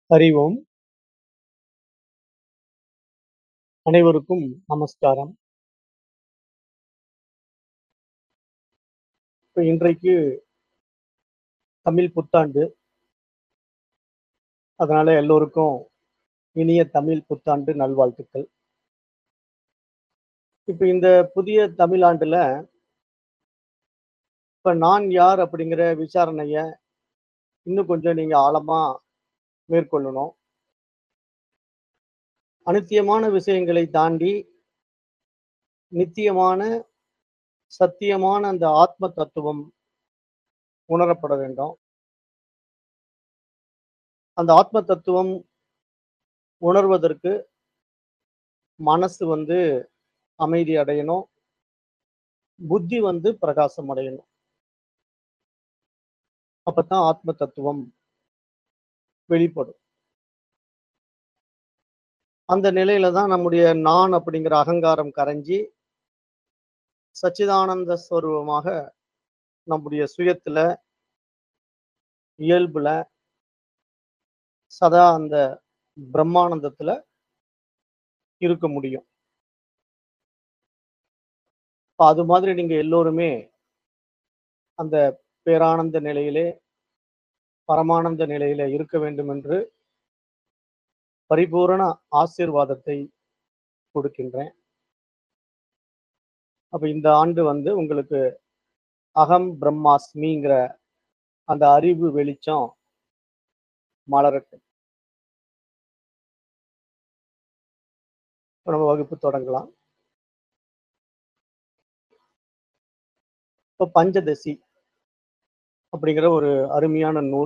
ஹரி ஓம். அனைவருக்கும் நமஸ்காரம். இப்ப இன்றைக்கு தமிழ் புத்தாண்டு. அதனால எல்லோருக்கும் இனிய தமிழ் புத்தாண்டு நல்வாழ்த்துக்கள். இப்ப இந்த புதிய தமிழ் ஆண்டுல இப்ப நான் யார் அப்படிங்கிற விசாரணைய இன்னும் கொஞ்சம் நீங்க ஆழமா மேற்கொள்ளணும். அநித்தியமான விஷயங்களை தாண்டி நித்தியமான, சத்தியமான அந்த ஆத்ம தத்துவம் உணரப்பட வேண்டும். அந்த ஆத்ம தத்துவம் உணர்வதற்கு மனசு வந்து அமைதி அடையணும். புத்தி வந்து பிரகாசம் அடையணும். அப்பதான் ஆத்ம தத்துவம் வெளிப்படும். அந்த நிலையில தான் நம்முடைய நான் அப்படிங்கிற அகங்காரம் கரைஞ்சு சச்சிதானந்த ஸ்வரூபமாக நம்முடைய சுயத்துல, இயல்புல சதா அந்த பிரம்மானந்தத்துல இருக்க முடியும். இப்ப அது மாதிரி நீங்க எல்லோருமே அந்த பேரானந்த நிலையிலே, பரமானந்த நிலையிலே இருக்க வேண்டும் என்று பரிபூரண ஆசீர்வாதத்தை கொடுக்கின்றேன். அப்ப இந்த ஆண்டு வந்து உங்களுக்கு அகம் பிரம்மாஸ்மிங்கிற அந்த அறிவு வெளிச்சம் மலரட்டும். இப்ப நம்ம வகுப்பு தொடங்கலாம். இப்ப பஞ்சதசி அப்படிங்கிற ஒரு அருமையான நூல்.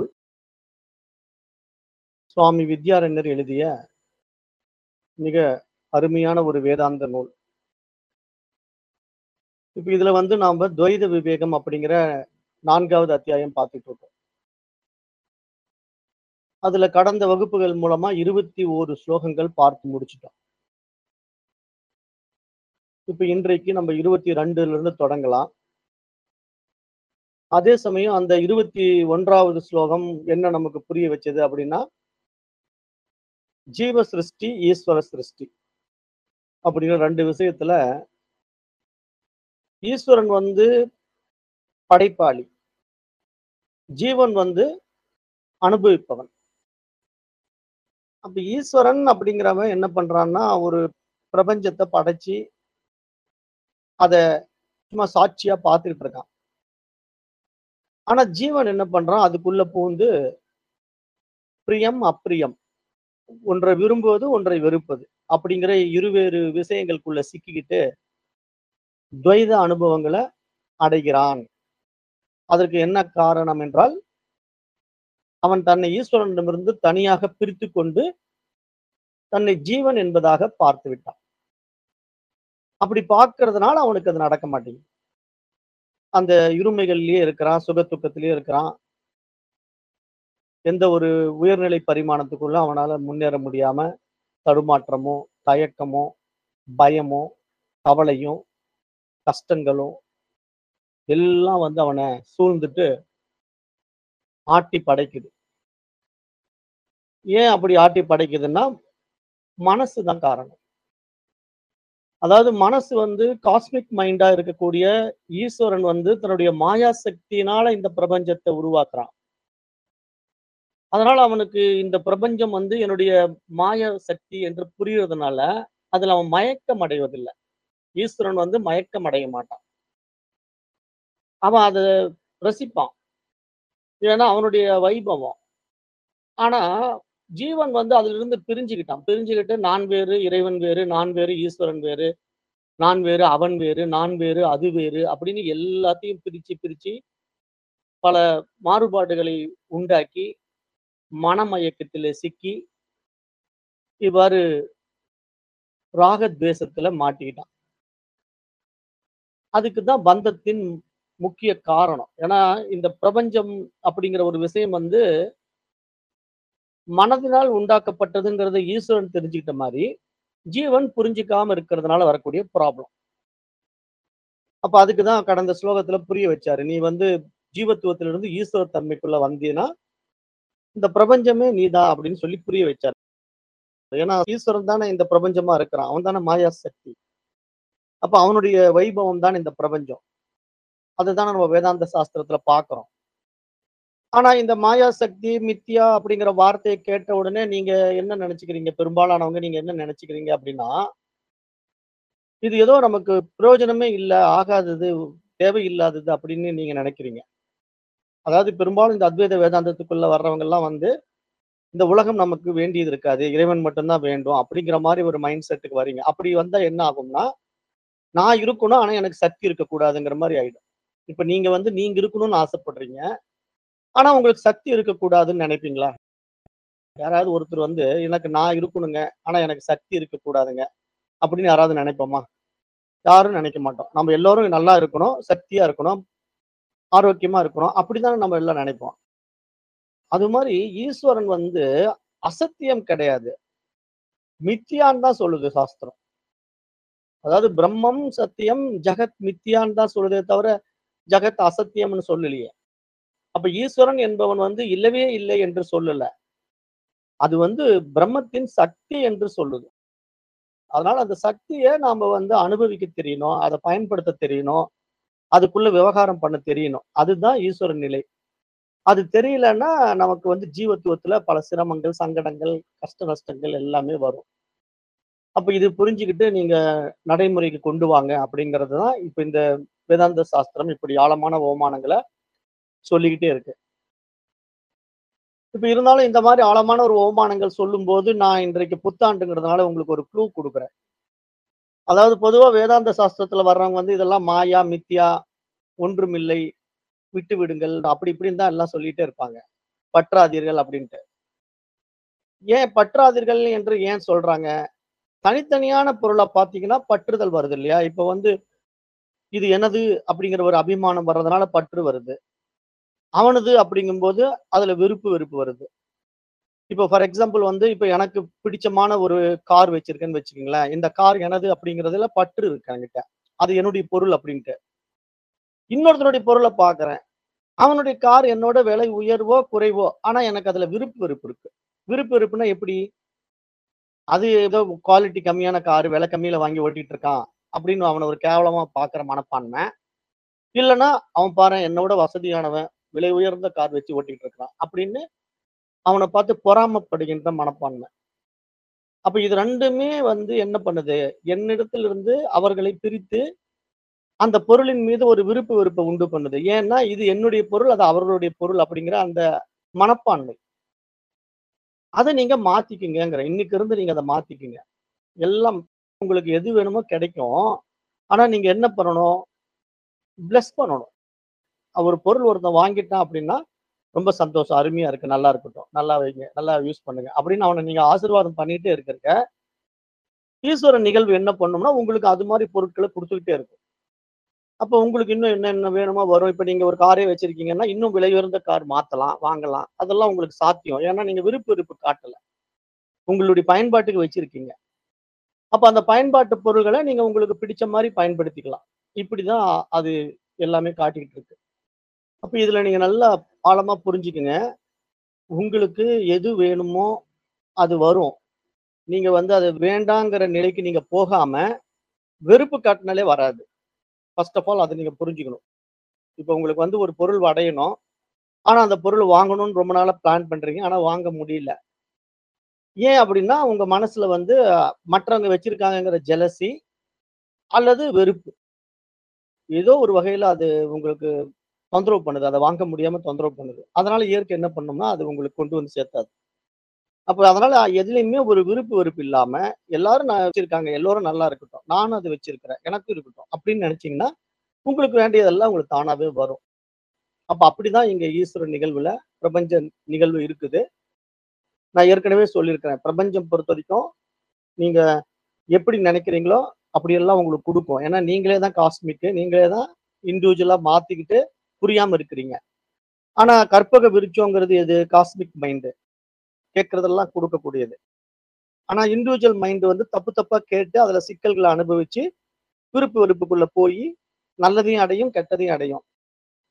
சுவாமி வித்யாரண்யர் எழுதிய மிக அருமையான ஒரு வேதாந்த நூல். இப்ப இதுல வந்து நாம துவைத விவேகம் அப்படிங்கிற 4வது அத்தியாயம் பார்த்துட்டு இருக்கோம். அதுல கடந்த வகுப்புகள் மூலமா 21 ஸ்லோகங்கள் பார்த்து முடிச்சுட்டோம். இப்ப இன்றைக்கு நம்ம 22ல இருந்து தொடங்கலாம். அதே சமயம் அந்த 21வது ஸ்லோகம் என்ன நமக்கு புரிய வச்சது அப்படின்னா, ஜீவ சிருஷ்டி, ஈஸ்வர சிருஷ்டி அப்படிங்கிற 2 விஷயத்துல ஈஸ்வரன் வந்து படைப்பாளி. ஜீவன் வந்து அனுபவிப்பவன். அப்ப ஈஸ்வரன் அப்படிங்கிறவன் என்ன பண்றான்னா, ஒரு பிரபஞ்சத்த படைச்சு அத சும்மா சாட்சியா பார்த்துட்டு இருக்கான். ஆனா ஜீவன் என்ன பண்றான், அதுக்குள்ள புகுந்து பிரியம், அப்பிரியம். ஒன்றை விரும்புவது, ஒன்றை வெறுப்பது. அப்படிங்கிற இருவேறு விஷயங்களுக்குள்ள சிக்கிக்கிட்டு துவைத அனுபவங்கள அடைகிறான். அதற்கு என்ன காரணம் என்றால், அவன் தன்னை ஈஸ்வரனிடமிருந்து தனியாக பிரித்துக் கொண்டு, தன்னை ஜீவன் என்பதாக பார்த்து விட்டான். அப்படி பார்க்கிறதுனால அவனுக்கு அது நடக்க மாட்டேங்குது. அந்த இருமைகள்லயே இருக்கிறான், சுக துக்கத்திலேயே இருக்கிறான். எந்த ஒரு உயர்நிலை பரிமாணத்துக்குள்ள அவனால முன்னேற முடியாம, தடுமாற்றமோ, தயக்கமோ, பயமோ, கவலையும், கஷ்டங்களும் எல்லாம் வந்து அவன சூழ்ந்துட்டு ஆட்டி படைக்குது. ஏன் அப்படி ஆட்டி படைக்குதுன்னா, மனசு தான் காரணம். அதாவது மனசு வந்து காஸ்மிக் மைண்டா இருக்கக்கூடிய ஈஸ்வரன் வந்து தன்னுடைய மாயா சக்தியினால இந்த பிரபஞ்சத்த உருவாக்குறான். அதனால அவனுக்கு இந்த பிரபஞ்சம் வந்து என்னுடைய மாய சக்தி என்று புரியறதுனால, அதுல அவன் மயக்கம் அடைவதில்ல. ஈஸ்வரன் வந்து மயக்கம் அடைய மாட்டான். அவன் அத ரசிப்பான். ஏன்னா அவனுடைய வைபவம். ஆனா ஜீவன் வந்து அதிலிருந்து பிரிஞ்சுக்கிட்டான். பிரிஞ்சுகிட்டு நான் வேறு, இறைவன் வேறு, நான் வேறு, ஈஸ்வரன் வேறு, நான் வேறு, அவன் வேறு, நான் வேறு, அது வேறு அப்படின்னு எல்லாத்தையும் பிரிச்சு, பிரிச்சு பல மாறுபாடுகளை உண்டாக்கி, மனமயக்கத்திலே சிக்கி இவ்வாறு ராக துவேஷத்துல மாட்டிக்கிட்டான். அதுக்கு தான் பந்தத்தின் முக்கிய காரணம். ஏன்னா இந்த பிரபஞ்சம் அப்படிங்கிற ஒரு விஷயம் வந்து மனதினால் உண்டாக்கப்பட்டதுங்கிறத ஈஸ்வரன் தெரிஞ்சுக்கிட்ட மாரி, ஜீவன் புரிஞ்சுக்காம இருக்கிறதுனால வரக்கூடிய ப்ராப்ளம். அப்ப அதுக்கு தான் கடந்த ஸ்லோகத்துல புரிய வச்சாரு. நீ வந்து ஜீவத்துவத்திலிருந்து ஈஸ்வர தன்மைக்குள்ள வந்தீன்னா, இந்த பிரபஞ்சமே நீதான் அப்படின்னு சொல்லி புரிய வச்சார் ஏன்னா ஈஸ்வரன் தானே இந்த பிரபஞ்சமா இருக்கிறான் அவன் தானே மாயா சக்தி அப்ப அவனுடைய வைபவம் தான் இந்த பிரபஞ்சம் அதுதான் நம்ம வேதாந்த சாஸ்திரத்துல பாக்குறோம் ஆனா இந்த மாயா சக்தி மித்தியா அப்படிங்கிற வார்த்தையை கேட்ட உடனே நீங்க என்ன நினைச்சுக்கிறீங்க பெரும்பாலானவங்க நீங்க என்ன நினைச்சுக்கிறீங்க அப்படின்னா இது ஏதோ நமக்கு பிரயோஜனமே இல்ல ஆகாதது தேவையில்லாதது அப்படின்னு நீங்க நினைக்கிறீங்க அதாவது பெரும்பாலும் இந்த அத்வைத வேதாந்தத்துக்குள்ள வர்றவங்க எல்லாம் வந்து இந்த உலகம் நமக்கு வேண்டியது இருக்காது இறைவன் மட்டும்தான் வேண்டும் அப்படிங்கிற மாதிரி ஒரு மைண்ட் செட்டுக்கு வரீங்க அப்படி வந்தா என்ன ஆகும்னா நான் இருக்கணும் ஆனா எனக்கு சக்தி இருக்கக்கூடாதுங்கிற மாதிரி ஆயிடும் இப்ப நீங்க வந்து நீங்க இருக்கணும்னு ஆசைப்படுறீங்க ஆனா உங்களுக்கு சக்தி இருக்கக்கூடாதுன்னு நினைப்பீங்களா யாராவது ஒருத்தர் வந்து எனக்கு நான் இருக்கணுங்க ஆனா எனக்கு சக்தி இருக்கக்கூடாதுங்க அப்படின்னு யாராவது நினைப்போமா யாரும் நினைக்க மாட்டோம் நம்ம எல்லாரும் நல்லா இருக்கணும் சக்தியா இருக்கணும் ஆரோக்கியமா இருக்கணும் அப்படித்தானே நம்ம எல்லாம் நினைப்போம் அது மாதிரி ஈஸ்வரன் வந்து அசத்தியம் கிடையாது மித்தியான்னு தான் சொல்லுது சாஸ்திரம் அதாவது பிரம்மம் சத்தியம் ஜெகத் மித்தியான்னு தான் சொல்லுதே தவிர ஜெகத் அசத்தியம்னு சொல்லலையே அப்ப ஈஸ்வரன் என்பவன் வந்து இல்லவே இல்லை என்று சொல்லல அது வந்து பிரம்மத்தின் சக்தி என்று சொல்லுது அதனால அந்த சக்தியை நாம வந்து அனுபவிக்க தெரியணும் அதை பயன்படுத்த தெரியணும் அதுக்குள்ள விவகாரம் பண்ண தெரியணும் அதுதான் ஈஸ்வரன் நிலை அது தெரியலன்னா நமக்கு வந்து ஜீவத்துவத்துல பல சிரமங்கள் சங்கடங்கள் கஷ்ட நஷ்டங்கள் எல்லாமே வரும் அப்ப இது புரிஞ்சுக்கிட்டு நீங்க நடைமுறைக்கு கொண்டு வாங்க அப்படிங்கிறது தான் இப்ப இந்த வேதாந்த சாஸ்திரம் இப்படி ஆழமான ஓமானங்களை சொல்லிக்கிட்டே இருக்கு இப்ப இருந்தாலும் இந்த மாதிரி ஆழமான ஒரு ஓமானங்கள் சொல்லும்போது நான் இன்றைக்கு புத்தாண்டுங்கிறதுனால உங்களுக்கு ஒரு க்ளூ கொடுக்குறேன் அதாவது பொதுவா வேதாந்த சாஸ்திரத்துல வர்றவங்க வந்து இதெல்லாம் மாயா மித்யா ஒன்றுமில்லை விட்டு விடுங்கள் அப்படி இப்படின்னு தான் எல்லாம் சொல்லிட்டே இருப்பாங்க பற்றாதீர்கள் அப்படின்ட்டு ஏன் பற்றாதீர்கள் என்று ஏன் சொல்றாங்க தனித்தனியான பொருளை பார்த்தீங்கன்னா பற்றுதல் வருது இல்லையா இப்ப வந்து இது எனது அப்படிங்கிற ஒரு அபிமானம் வர்றதுனால பற்று வருது அவனது அப்படிங்கும்போது அதுல வெறுப்பு வெறுப்பு வருது இப்போ ஃபார் எக்ஸாம்பிள் வந்து இப்போ எனக்கு பிடிச்சமான ஒரு கார் வச்சிருக்கேன்னு வச்சுக்கோங்களேன் இந்த கார் எனது அப்படிங்கிறதுல பற்று இருக்கு என்கிட்ட அது என்னுடைய பொருள் அப்படின்ட்டு இன்னொருத்தனுடைய பொருளை பார்க்கறேன் அவனுடைய கார் என்னோட விலை உயர்வோ குறைவோ ஆனா எனக்கு அதுல விருப்பு வெறுப்பு இருக்கு விருப்பு வெறுப்புனா எப்படி அது ஏதோ குவாலிட்டி கம்மியான கார் விலை கம்மியில வாங்கி ஓட்டிட்டு இருக்கான் அப்படின்னு அவனை ஒரு கேவலமா பாக்குற மனப்பான்மை இல்லைன்னா அவன் பாரு என்னோட வசதியானவன் விலை உயர்ந்த கார் வச்சு ஓட்டிட்டு இருக்கான் அப்படின்னு அவனை பார்த்து பொறாமப்படுகின்ற மனப்பான்மை அப்ப இது ரெண்டுமே வந்து என்ன பண்ணுது என்னிடத்திலிருந்து அவர்களை பிரித்து அந்த பொருளின் மீது ஒரு விருப்பு வெறுப்பை உண்டு பண்ணுது ஏன்னா இது என்னுடைய பொருள் அது அவர்களுடைய பொருள் அப்படிங்கிற அந்த மனப்பான்மை அதை நீங்க மாத்திக்குங்கிற இன்னைக்கு இருந்து நீங்க அதை மாத்திக்குங்க எல்லாம் உங்களுக்கு எது வேணுமோ கிடைக்கும் ஆனா நீங்க என்ன பண்ணணும் பிளஸ் பண்ணணும் ஒரு பொருள் ஒருத்தன் வாங்கிட்டான் அப்படின்னா ரொம்ப சந்தோஷம் அருமையா இருக்கு நல்லா இருக்கட்டும் நல்லா வைங்க நல்லா யூஸ் பண்ணுங்க அப்படின்னு அவனை நீங்க ஆசீர்வாதம் பண்ணிட்டே இருக்கிறக்க ஈஸ்வரன் நிகழ்வு என்ன பண்ணும்னா உங்களுக்கு அது மாதிரி பொருட்களை கொடுத்துக்கிட்டே இருக்கும் அப்போ உங்களுக்கு இன்னும் என்ன என்ன வேணுமோ வரும் இப்போ நீங்க ஒரு காரே வச்சிருக்கீங்கன்னா இன்னும் விலை உயர்ந்த கார் மாத்தலாம் வாங்கலாம் அதெல்லாம் உங்களுக்கு சாத்தியம் ஏன்னா நீங்க விருப்பு வெறுப்பு காட்டல உங்களுடைய பயன்பாட்டுக்கு வச்சிருக்கீங்க அப்ப அந்த பயன்பாட்டு பொருள்களை நீங்க உங்களுக்கு பிடிச்ச மாதிரி பயன்படுத்திக்கலாம் இப்படிதான் அது எல்லாமே காட்டிக்கிட்டு இருக்கு அப்ப இதுல நீங்க நல்லா ஆழமா புரிஞ்சுக்குங்க உங்களுக்கு எது வேணுமோ அது வரும் நீங்க வந்து அது வேண்டாங்கிற நிலைக்கு நீங்க போகாம வெறுப்பு காட்டினாலே வராது ஃபர்ஸ்ட் ஆஃப் ஆல் அதை நீங்க புரிஞ்சுக்கணும் இப்போ உங்களுக்கு வந்து ஒரு பொருள் அடையணும் ஆனா அந்த பொருள் வாங்கணும்னு ரொம்ப நாளா பிளான் பண்றீங்க ஆனா வாங்க முடியல ஏன் அப்படின்னா உங்க மனசுல வந்து மற்றவங்க வச்சிருக்காங்கங்கிற ஜெலசி அல்லது வெறுப்பு ஏதோ ஒரு வகையில அது உங்களுக்கு தொந்தரவு பண்ணுது அதை வாங்க முடியாம தொந்தரவு பண்ணுது அதனால இயற்கை என்ன பண்ணும்னா அது உங்களுக்கு கொண்டு வந்து சேர்த்தாது அப்ப அதனால எதுலையுமே ஒரு விருப்பு வெறுப்பு இல்லாம எல்லாரும் நான் வச்சிருக்காங்க எல்லாரும் நல்லா இருக்கட்டும் நானும் அதை வச்சிருக்கிறேன் எனக்கும் இருக்கட்டும் அப்படின்னு நினைச்சீங்கன்னா உங்களுக்கு வேண்டியதெல்லாம் உங்களுக்கு தானாவே வரும் அப்ப அப்படிதான் இங்க ஈஸ்வர நிகழ்வுல பிரபஞ்ச நிகழ்வு இருக்குது நான் ஏற்கனவே சொல்லியிருக்கிறேன் பிரபஞ்சம் பொறுத்த வரைக்கும் நீங்க எப்படி நினைக்கிறீங்களோ அப்படியெல்லாம் உங்களுக்கு கொடுக்கும் ஏன்னா நீங்களே தான் காஸ்மிக்கு நீங்களே தான் இண்டிவிஜுவலா மாத்திக்கிட்டு புரியாம இருக்கிறீங்க ஆனா கற்பக விருச்சோங்கிறது எது காஸ்மிக் மைண்டு கேட்கறதெல்லாம் கொடுக்கக்கூடியது ஆனா இண்டிவிஜுவல் மைண்ட் வந்து தப்பு தப்பா கேட்டு அதுல சிக்கல்களை அனுபவிச்சு விருப்பு வெறுப்புக்குள்ள போய் நல்லதையும் அடையும் கெட்டதையும் அடையும்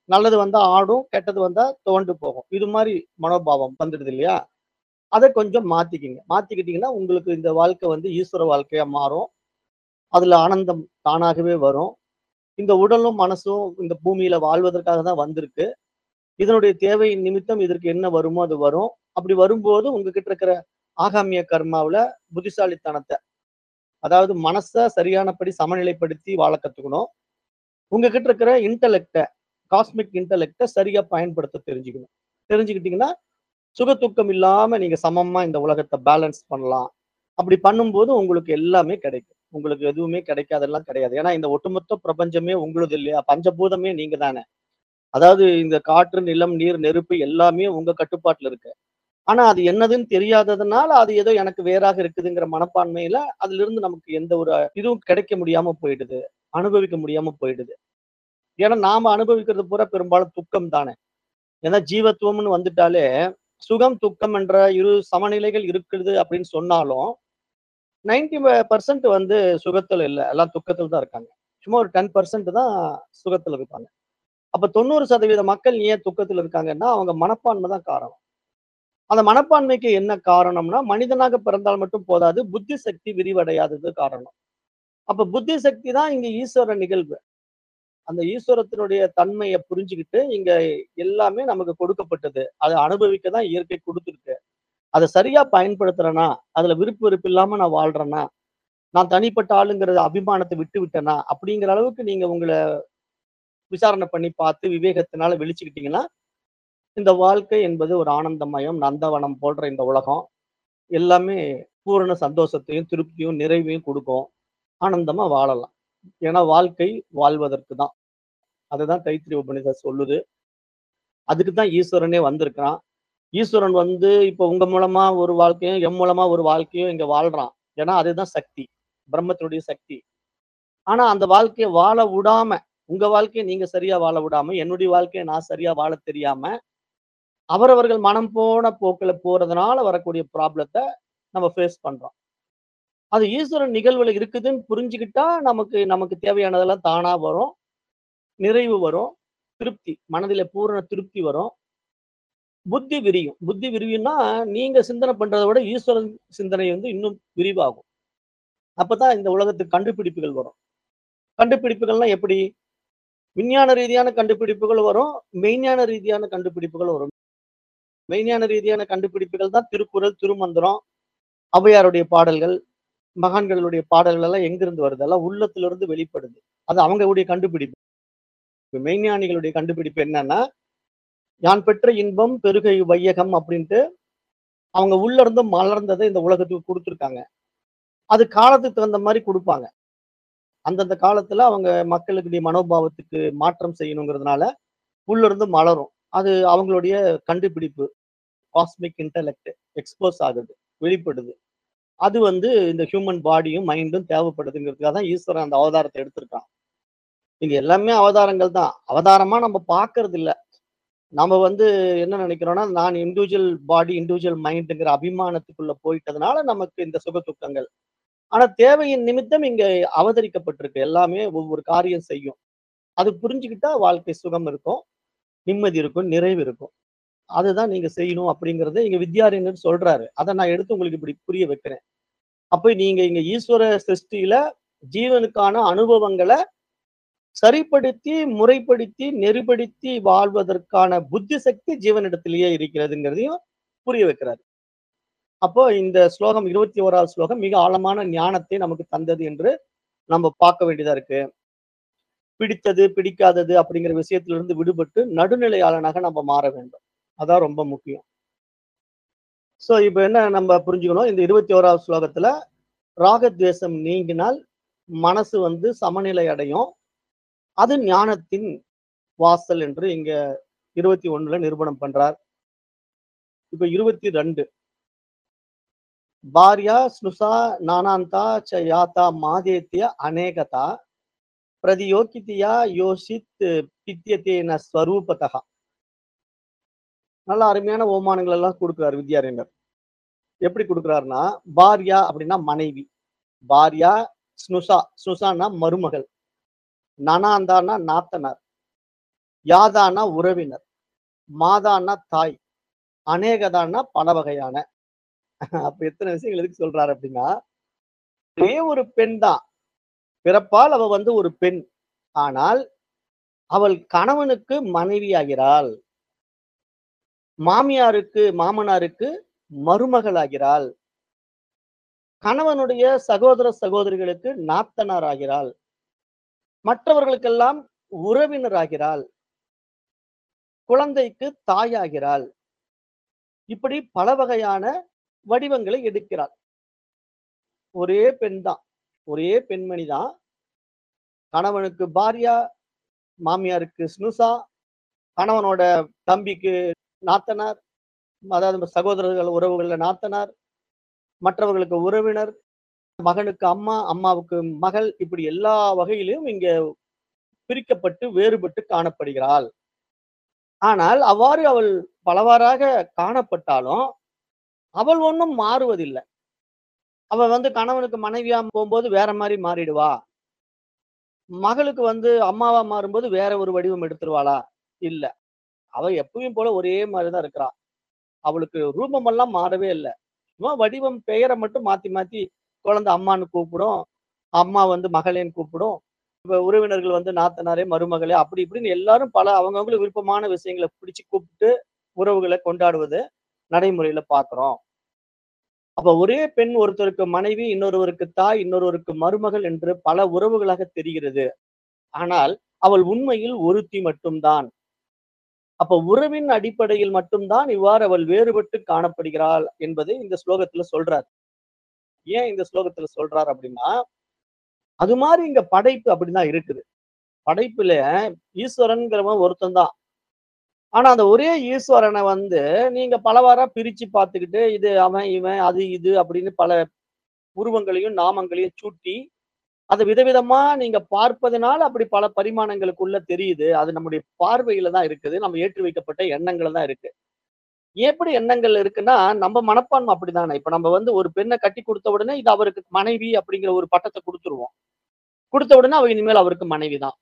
நல்லது வந்தா ஆடும் கெட்டது வந்தா துவண்டு போகும் இது மாதிரி மனோபாவம் வந்துடுது இல்லையா அதை கொஞ்சம் மாத்திக்கிங்க மாத்திக்கிட்டீங்கன்னா உங்களுக்கு இந்த வாழ்க்கை வந்து ஈஸ்வர வாழ்க்கையா மாறும் அதுல ஆனந்தம் தானாகவே வரும் இந்த உடலும் மனசும் இந்த பூமியில வாழ்வதற்காக தான் வந்திருக்கு இதனுடைய தேவை நிமித்தம் இதற்கு என்ன வருமோ அது வரும் அப்படி வரும்போது உங்ககிட்ட இருக்கிற ஆகாமிய கர்மாவுல புத்திசாலித்தனத்தை அதாவது மனசை சரியானபடி சமநிலைப்படுத்தி வாழ கத்துக்கணும் உங்ககிட்ட இருக்கிற இன்டலெக்ட காஸ்மிக் இன்டலெக்ட சரியா பயன்படுத்த தெரிஞ்சுக்கணும் தெரிஞ்சுக்கிட்டீங்கன்னா சுக துக்கம் இல்லாம நீங்க சமமா இந்த உலகத்தை பேலன்ஸ் பண்ணலாம் அப்படி பண்ணும்போது உங்களுக்கு எல்லாமே கிடைக்கும் உங்களுக்கு எதுவுமே கிடைக்காதெல்லாம் கிடையாது ஏன்னா இந்த ஒட்டுமொத்த பிரபஞ்சமே உங்களுது இல்லையா பஞ்சபூதமே நீங்க தானே அதாவது இந்த காற்று நிலம் நீர் நெருப்பு எல்லாமே உங்க கட்டுப்பாட்டுல இருக்கு ஆனா அது என்னதுன்னு தெரியாததுனால அது ஏதோ எனக்கு வேறாக இருக்குதுங்கிற மனப்பான்மையில அதுல இருந்து நமக்கு எந்த ஒரு இதுவும் கிடைக்க முடியாம போயிடுது அனுபவிக்க முடியாம போயிடுது ஏன்னா நாம அனுபவிக்கிறது பூரா பெரும்பாலும் துக்கம் தானே ஏன்னா ஜீவத்துவம்னு வந்துட்டாலே சுகம் துக்கம் என்ற இரு சமநிலைகள் இருக்குது அப்படின்னு சொன்னாலும் நைன்டி பர்சன்ட் வந்து சுகத்துல இல்லை எல்லாம் துக்கத்துல தான் இருக்காங்க சும்மா ஒரு டென் பர்சன்ட் தான் சுகத்துல இருப்பாங்க அப்ப தொண்ணூறு சதவீத மக்கள் ஏன் துக்கத்துல இருக்காங்கன்னா அவங்க மனப்பான்மை தான் காரணம் அந்த மனப்பான்மைக்கு என்ன காரணம்னா மனிதனாக பிறந்தால் மட்டும் போதாது புத்தி சக்தி விரிவடையாதது காரணம் அப்ப புத்தி சக்தி தான் இங்க ஈஸ்வர நிகழ்வு அந்த ஈஸ்வரத்தினுடைய தன்மையை புரிஞ்சுக்கிட்டு இங்க எல்லாமே நமக்கு கொடுக்கப்பட்டது அதை அனுபவிக்க தான் இயற்கை கொடுத்துருக்கு அதை சரியா பயன்படுத்துறேனா அதுல விருப்பு வெறுப்பு இல்லாம நான் வாழ்றேனா நான் தனிப்பட்ட ஆளுங்கிற அபிமானத்தை விட்டு விட்டேனா அப்படிங்கிற அளவுக்கு நீங்க உங்களை விசாரணை பண்ணி பார்த்து விவேகத்தினால வெளிச்சுக்கிட்டீங்கன்னா இந்த வாழ்க்கை என்பது ஒரு ஆனந்தமயம் நந்தவனம் போன்ற இந்த உலகம் எல்லாமே பூரண சந்தோஷத்தையும் திருப்தியும் நிறைவையும் கொடுக்கும் ஆனந்தமா வாழலாம் ஏன்னா வாழ்க்கை வாழ்வதற்கு தான் அதுதான் தைத்திரி உபநிஷத் சொல்லுது அதுக்கு தான் ஈஸ்வரனே வந்திருக்கிறான் ஈஸ்வரன் வந்து இப்போ உங்க மூலமா ஒரு வாழ்க்கையும் எம் மூலமா ஒரு வாழ்க்கையும் இங்க வாழ்றான் ஏன்னா அதுதான் சக்தி பிரம்மத்தினுடைய சக்தி ஆனா அந்த வாழ்க்கையை வாழ விடாம உங்க வாழ்க்கையை நீங்க சரியா வாழ விடாம என்னுடைய வாழ்க்கையை நான் சரியா வாழ தெரியாம அவரவர்கள் மனம் போன போக்குல போறதுனால வரக்கூடிய ப்ராப்ளத்தை நம்ம ஃபேஸ் பண்றோம் அது ஈஸ்வரன் நிகழ்வுல இருக்குதுன்னு புரிஞ்சுக்கிட்டா நமக்கு நமக்கு தேவையானதெல்லாம் தானா வரும் நிறைவு வரும் திருப்தி மனதில பூரண திருப்தி வரும் புத்தி விரியும் புத்தி விரிவுன்னா நீங்க சிந்தனை பண்றதை விட ஈஸ்வரன் சிந்தனை வந்து இன்னும் விரிவாகும் அப்பதான் இந்த உலகத்துக்கு கண்டுபிடிப்புகள் வரும் கண்டுபிடிப்புகள்லாம் எப்படி விஞ்ஞான ரீதியான கண்டுபிடிப்புகள் வரும் மெய்ஞான ரீதியான கண்டுபிடிப்புகள் வரும் மெய்ஞான ரீதியான கண்டுபிடிப்புகள் தான் திருக்குறள் திருமந்திரம் ஔவையாருடைய பாடல்கள் மகான்களுடைய பாடல்கள் எல்லாம் எங்கிருந்து வருது எல்லாம் உள்ளத்திலிருந்து வெளிப்படுது அது அவங்களுடைய கண்டுபிடிப்பு இப்ப மெய்ஞானிகளுடைய கண்டுபிடிப்பு என்னன்னா யான் பெற்ற இன்பம் பெருகை வையகம் அப்படின்ட்டு அவங்க உள்ள இருந்து மலர்ந்ததை இந்த உலகத்துக்கு கொடுத்துருக்காங்க அது காலத்துக்கு தகுந்த மாதிரி கொடுப்பாங்க அந்தந்த காலத்துல அவங்க மக்களுடைய மனோபாவத்துக்கு மாற்றம் செய்யணுங்கிறதுனால உள்ள இருந்து மலரும் அது அவங்களுடைய கண்டுபிடிப்பு காஸ்மிக் இன்டலெக்ட் எக்ஸ்போஸ் ஆகுது வெளிப்படுது அது வந்து இந்த ஹியூமன் பாடியும் மைண்டும் தேவைப்படுதுங்கிறதுக்காக தான் ஈஸ்வரன் அந்த அவதாரத்தை எடுத்திருக்கான் இங்க எல்லாமே அவதாரங்கள் தான் அவதாரமா நம்ம பார்க்கறது இல்ல நம்ம வந்து என்ன நினைக்கிறோம்னா நான் இண்டிவிஜுவல் பாடி இண்டிவிஜுவல் மைண்டுங்கிற அபிமானத்துக்குள்ள போயிட்டதுனால நமக்கு இந்த சுக துக்கங்கள் ஆனா தேவையின் நிமித்தம் இங்க அவதரிக்கப்பட்டிருக்கு எல்லாமே ஒவ்வொரு காரியம் செய்யும் அது புரிஞ்சுக்கிட்டா வாழ்க்கை சுகம் இருக்கும் நிம்மதி இருக்கும் நிறைவு இருக்கும் அதுதான் நீங்க செய்யணும் அப்படிங்கறத இங்க வித்யாரண்யர் சொல்றாரு அதை நான் எடுத்து உங்களுக்கு இப்படி புரிய வைக்கிறேன் அப்ப நீங்க இங்க ஈஸ்வர சிருஷ்டியில ஜீவனுக்கான அனுபவங்களை சரிப்படுத்தி முறைப்படுத்தி நெறிப்படுத்தி வாழ்வதற்கான புத்தி சக்தி ஜீவனிடத்திலேயே இருக்கிறதுங்கிறதையும் புரிய வைக்கிறாரு அப்போ இந்த ஸ்லோகம் இருபத்தி ஓராவது ஸ்லோகம் மிக ஆழமான ஞானத்தை நமக்கு தந்தது என்று நம்ம பார்க்க வேண்டியதா இருக்கு பிடித்தது பிடிக்காதது அப்படிங்கிற விஷயத்திலிருந்து விடுபட்டு நடுநிலையாளனாக நம்ம மாற வேண்டும் அதான் ரொம்ப முக்கியம் சோ இப்ப என்ன நம்ம புரிஞ்சுக்கணும் இந்த இருபத்தி ஓராவது ஸ்லோகத்துல ராகத்வேஷம் நீங்கினால் மனசு வந்து சமநிலை அடையும் அது ஞானத்தின் வாசல் என்று இங்க இருபத்தி ஒண்ணுல நிரூபணம் பண்றார் இப்ப இருபத்தி ரெண்டு பாரியா ஸ்னுசா நானாந்தா ச யாத்தா மாதேத்திய அநேகதா பிரதியோகித்தியா யோசித் பித்தியத்தேன ஸ்வரூபதா நல்ல அருமையான ஓமானங்கள் எல்லாம் கொடுக்குறாரு வித்யாரண்யர் எப்படி கொடுக்குறாருன்னா பாரியா அப்படின்னா மனைவி பாரியா ஸ்னுசா ஸ்னுசான்னா மருமகள் நனாந்தான்னா நாத்தனார் யாதானா உறவினர் மாதான்னா தாய் அநேகதான்னா பல வகையான அப்ப எத்தனை விஷயங்கள் எதுக்கு சொல்றாரு அப்படின்னா ஒரே ஒரு பெண் தான் பிறப்பால் அவ வந்து ஒரு பெண் ஆனால் அவள் கணவனுக்கு மனைவியாகிறாள் மாமியாருக்கு மாமனாருக்கு மருமகளாகிறாள் கணவனுடைய சகோதர சகோதரிகளுக்கு நாத்தனார் ஆகிறாள் மற்றவர்களுக்கெல்லாம் உறவினராகிறாள் குழந்தைக்கு தாயாகிறாள் இப்படி பல வகையான வடிவங்களை எடுக்கிறாள் ஒரே பெண் தான் ஒரே பெண்மணி தான் கணவனுக்கு பாரியா மாமியாருக்கு ஸ்னுசா கணவனோட தம்பிக்கு நாத்தனார் அதாவது சகோதரர்கள் உறவுகள்ல நாத்தனார் மற்றவர்களுக்கு உறவினர் மகனுக்கு அம்மா அம்மாவுக்கு மகள் இப்படி எல்லா வகையிலும் இங்க பிரிக்கப்பட்டு வேறுபட்டு காணப்படுகிறாள் ஆனால் அவ்வாறு அவள் பலவாறாக காணப்பட்டாலும் அவள் ஒன்றும் மாறுவதில்லை அவள் வந்து கணவனுக்கு மனைவியா போகும்போது வேற மாதிரி மாறிடுவா மகளுக்கு வந்து அம்மாவா மாறும்போது வேற ஒரு வடிவம் எடுத்துருவாளா இல்ல அவ எப்பவும் போல ஒரே மாதிரிதான் இருக்கிறா அவளுக்கு ரூபமெல்லாம் மாறவே இல்லை சும்மா வடிவம் பெயரை மட்டும் மாத்தி மாத்தி குழந்தை அம்மான்னு கூப்பிடும் அம்மா வந்து மகளேன்னு கூப்பிடும் இப்ப உறவினர்கள் வந்து நாத்தனாரே மருமகளே அப்படி இப்படின்னு எல்லாரும் பல அவங்கவுங்களுக்கு விருப்பமான விஷயங்களை பிடிச்சு கூப்பிட்டு உறவுகளை கொண்டாடுவது நடைமுறையில பாக்குறோம் அப்ப ஒரே பெண் ஒருத்தருக்கு மனைவி இன்னொருவருக்கு தாய் இன்னொருவருக்கு மருமகள் என்று பல உறவுகளாக தெரிகிறது ஆனால் அவள் உண்மையில் ஒருத்தி மட்டும்தான் அப்ப உறவின் அடிப்படையில் மட்டும்தான் இவ்வாறு அவள் வேறுபட்டு காணப்படுகிறாள் என்பதை இந்த ஸ்லோகத்துல சொல்றார் ஏன் இந்த ஸ்லோகத்துல சொல்றார் அப்படின்னா அது மாதிரி இங்க படைப்பு அப்படிதான் இருக்குது படைப்புல ஈஸ்வரன்கிறவன் ஒருத்தன் தான் ஆனா அந்த ஒரே ஈஸ்வரனை வந்து நீங்க பலவாரா பிரிச்சு பார்த்துக்கிட்டு இது அவன் இவன் அது இது அப்படின்னு பல உருவங்களையும் நாமங்களையும் சூட்டி அதை விதவிதமா நீங்க பார்ப்பதனால அப்படி பல பரிமாணங்களுக்குள்ள தெரியுது அது நம்முடைய பார்வையில தான் இருக்குது நம்ம ஏற்றி வைக்கப்பட்ட எண்ணங்கள் தான் இருக்கு எப்படி எண்ணங்கள் இருக்குன்னா நம்ம மனப்பான்மை அப்படிதானே இப்ப நம்ம வந்து ஒரு பெண்ணை கட்டி கொடுத்த உடனே இது அவருக்கு மனைவி அப்படிங்கிற ஒரு பட்டத்தை கொடுத்துருவோம் கொடுத்த உடனே அவ இனிமேல் அவருக்கு மனைவி தான்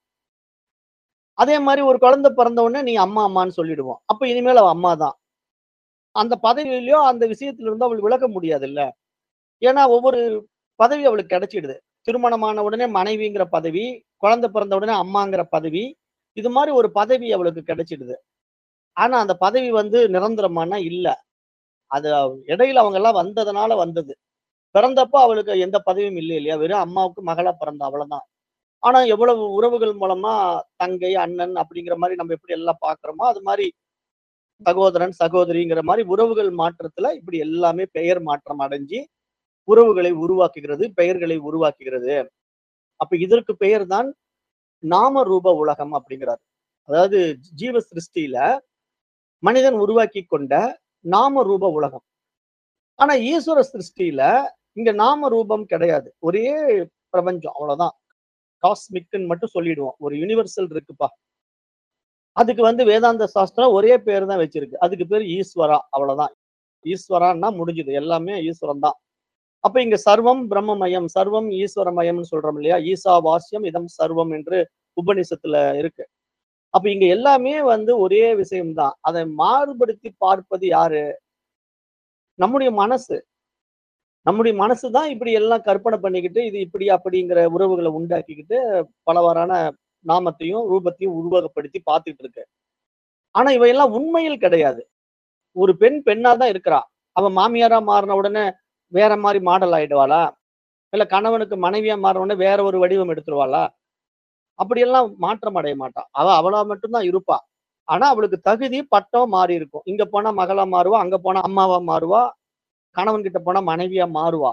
அதே மாதிரி ஒரு குழந்தை பிறந்த உடனே நீ அம்மா அம்மான்னு சொல்லிடுவோம் அப்ப இனிமேல் அவ அம்மா தான் அந்த பதவியிலயோ அந்த விஷயத்துல இருந்து அவள் விலக முடியாது இல்ல ஏன்னா ஒவ்வொரு பதவி அவளுக்கு கிடைச்சிடுது திருமணமான உடனே மனைவிங்கிற பதவி குழந்தை பிறந்த உடனே அம்மாங்கிற பதவி இது மாதிரி ஒரு பதவி அவளுக்கு கிடைச்சிடுது ஆனா அந்த பதவி வந்து நிரந்தரமான இல்ல அது இடையில அவங்க எல்லாம் வந்ததுனால வந்தது பிறந்தப்போ அவளுக்கு எந்த பதவியும் இல்லை இல்லையா வெறும் அம்மாவுக்கு மகளா பிறந்த அவ்வளவுதான் ஆனா எவ்வளவு உறவுகள் மூலமா தங்கை அண்ணன் அப்படிங்கிற மாதிரி நம்ம எப்படி எல்லாம் பாக்குறோமோ அது மாதிரி சகோதரன் சகோதரிங்கிற மாதிரி உறவுகள் மாற்றத்துல இப்படி எல்லாமே பெயர் மாற்றம் அடைஞ்சு உறவுகளை உருவாக்குகிறது பெயர்களை உருவாக்குகிறது அப்ப இதற்கு பெயர் தான் நாம ரூப உலகம் அப்படிங்கிறார் அதாவது ஜீவ சிருஷ்டியில மனிதன் உருவாக்கி கொண்ட நாம ரூப உலகம் ஆனா ஈஸ்வர சிருஷ்டியில இங்க நாம ரூபம் கிடையாது ஒரே பிரபஞ்சம் அவ்வளவுதான் காஸ்மிக்னு மட்டும் சொல்லிடுவோம் ஒரு யூனிவர்சல் இருக்குப்பா அதுக்கு வந்து வேதாந்த சாஸ்திரம் ஒரே பேர் தான் வச்சிருக்கு அதுக்கு பேர் ஈஸ்வரா அவ்வளவுதான் ஈஸ்வரான்னா முடிஞ்சது எல்லாமே ஈஸ்வரன் தான் அப்ப இங்க சர்வம் பிரம்மமயம் சர்வம் ஈஸ்வரமயம்னு சொல்றோம் இல்லையா ஈசா வாசியம் இதம் சர்வம் என்று உபநிஷத்துல இருக்கு அப்ப இங்க எல்லாமே வந்து ஒரே விஷயம்தான் அதை மாறுபடுத்தி பார்ப்பது யாரு நம்முடைய மனசு நம்முடைய மனசு தான் இப்படி எல்லாம் கற்பனை பண்ணிக்கிட்டு இது இப்படி அப்படிங்கிற உறவுகளை உண்டாக்கிக்கிட்டு பலவாறான நாமத்தையும் ரூபத்தையும் உருவகப்படுத்தி பார்த்துட்டு இருக்கு ஆனா இவையெல்லாம் உண்மையில் கிடையாது ஒரு பெண் பெண்ணா தான் இருக்கிறா அவ மாமியாரா மாறின உடனே வேற மாதிரி மாடல் ஆயிடுவாளா இல்ல கணவனுக்கு மனைவியா மாறின உடனே வேற ஒரு வடிவம் எடுத்துருவாளா அப்படியெல்லாம் மாற்றம் அடைய மாட்டா அவ அவளா மட்டும்தான் இருப்பா ஆனா அவளுக்கு தகுதி பட்டம் மாறி இருக்கும் இங்க போனா மகளா மாறுவா அங்க போனா அம்மாவா மாறுவா கணவன் கிட்ட போனா மனைவியா மாறுவா